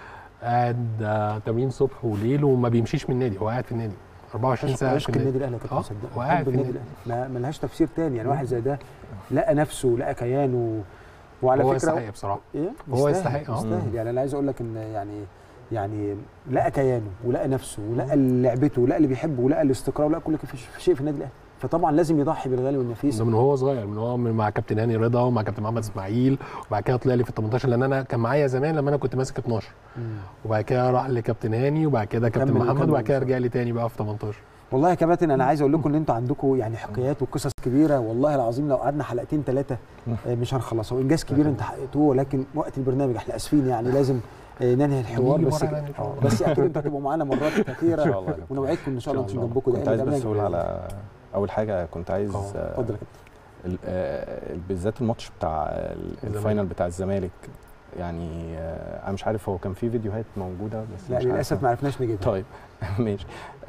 قاعد آه، تمرين صبح وليل وما بيمشيش من النادي هو قاعد في النادي 24 ساعه عشق في النادي الاهلي يا كابتن اه صدق هو قاعد حب في النادي النادي الاهلي ما ملهاش تفسير تاني يعني واحد زي ده لقى نفسه لقى كيانه وعلى هو فكره يستحق بصراحه ايه هو يستاهل، يستحق اه يستاهل يعني انا عايز اقول لك ان يعني يعني لقى كيانه ولقى نفسه ولقى لعبته ولقى اللي بيحبه ولقى الاستقرار ولقى كل شيء في النادي الاهلي فطبعا لازم يضحي بالغالي والنفيس ده من هو صغير من هو من مع كابتن هاني رضا ومع كابتن محمد اسماعيل وبعد كده طلع لي في ال 18 لان انا كان معايا زمان لما انا كنت ماسك 12 وبعد كده راح لكابتن هاني وبعد كده كابتن كمل محمد وكمل وبعد كده بصراحة. رجع لي تاني بقى في 18 والله يا كباتن انا عايز اقول لكم ان انتوا عندكم يعني حكايات وقصص كبيره والله العظيم لو قعدنا حلقتين ثلاثه مش هنخلصها وانجاز كبير انت حققتوه ولكن وقت البرنامج احنا اسفين يعني لازم آه، ننهي الحوار نيجي بس مرة تانية إن شاء آه، الله. بس اكيد انتوا هتبقوا معانا مرات كثيره إن شاء الله يا كابتن. ونوعدكم ان شاء الله نكون جنبكم كنت عايز بس اقول على اول حاجه كنت عايز اه، اتفضل يا ال- آه، بالذات الماتش بتاع ال- الفاينل بتاع الزمالك يعني آه، انا مش عارف هو كان في فيديوهات موجوده بس لا مش للاسف عارف. ما عرفناش نجيبها طيب ماشي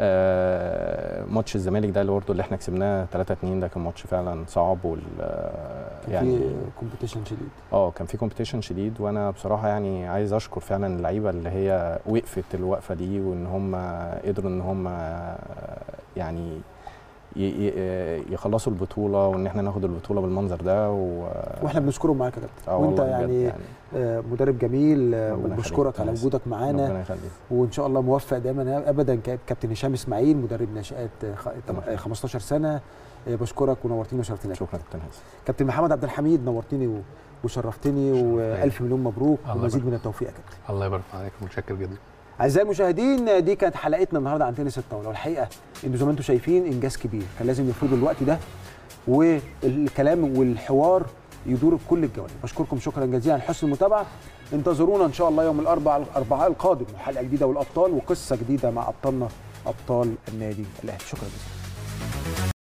آه ماتش الزمالك ده اللي برضه اللي احنا كسبناه 3 2 ده كان ماتش فعلا صعب وال آه، كان يعني في كومبيتيشن شديد اه كان في كومبيتيشن شديد وانا بصراحه يعني عايز اشكر فعلا اللعيبه اللي هي وقفت الوقفه دي وان هم قدروا ان هم يعني ي- ي- يخلصوا البطوله وان احنا ناخد البطوله بالمنظر ده و... واحنا بنشكرهم معاك يا كابتن آه وانت والله بجد يعني, يعني. آه، مدرب جميل آه، ربنا وبشكرك يخليك. على وجودك معانا ربنا يخليك. وان شاء الله موفق دايما ابدا كاب- كابتن هشام اسماعيل مدرب ناشئات آه، خ- آه، 15 سنه آه، بشكرك ونورتني وشرفتني شكرا كابتن هاسم كابتن محمد عبد الحميد نورتني و- وشرفتني والف مليون مبروك الله ومزيد يبارك. من التوفيق يا كابتن الله يبارك عليك متشكر جدا اعزائي المشاهدين دي كانت حلقتنا النهارده عن تنس الطاوله والحقيقه انتوا زي ما انتم شايفين انجاز كبير كان لازم يفرضوا الوقت ده والكلام والحوار يدور بكل الجوانب بشكركم شكرا جزيلا على حسن المتابعه انتظرونا ان شاء الله يوم الاربعاء الاربعاء القادم وحلقه جديده والابطال وقصه جديده مع ابطالنا ابطال النادي الاهلي شكرا جزيلا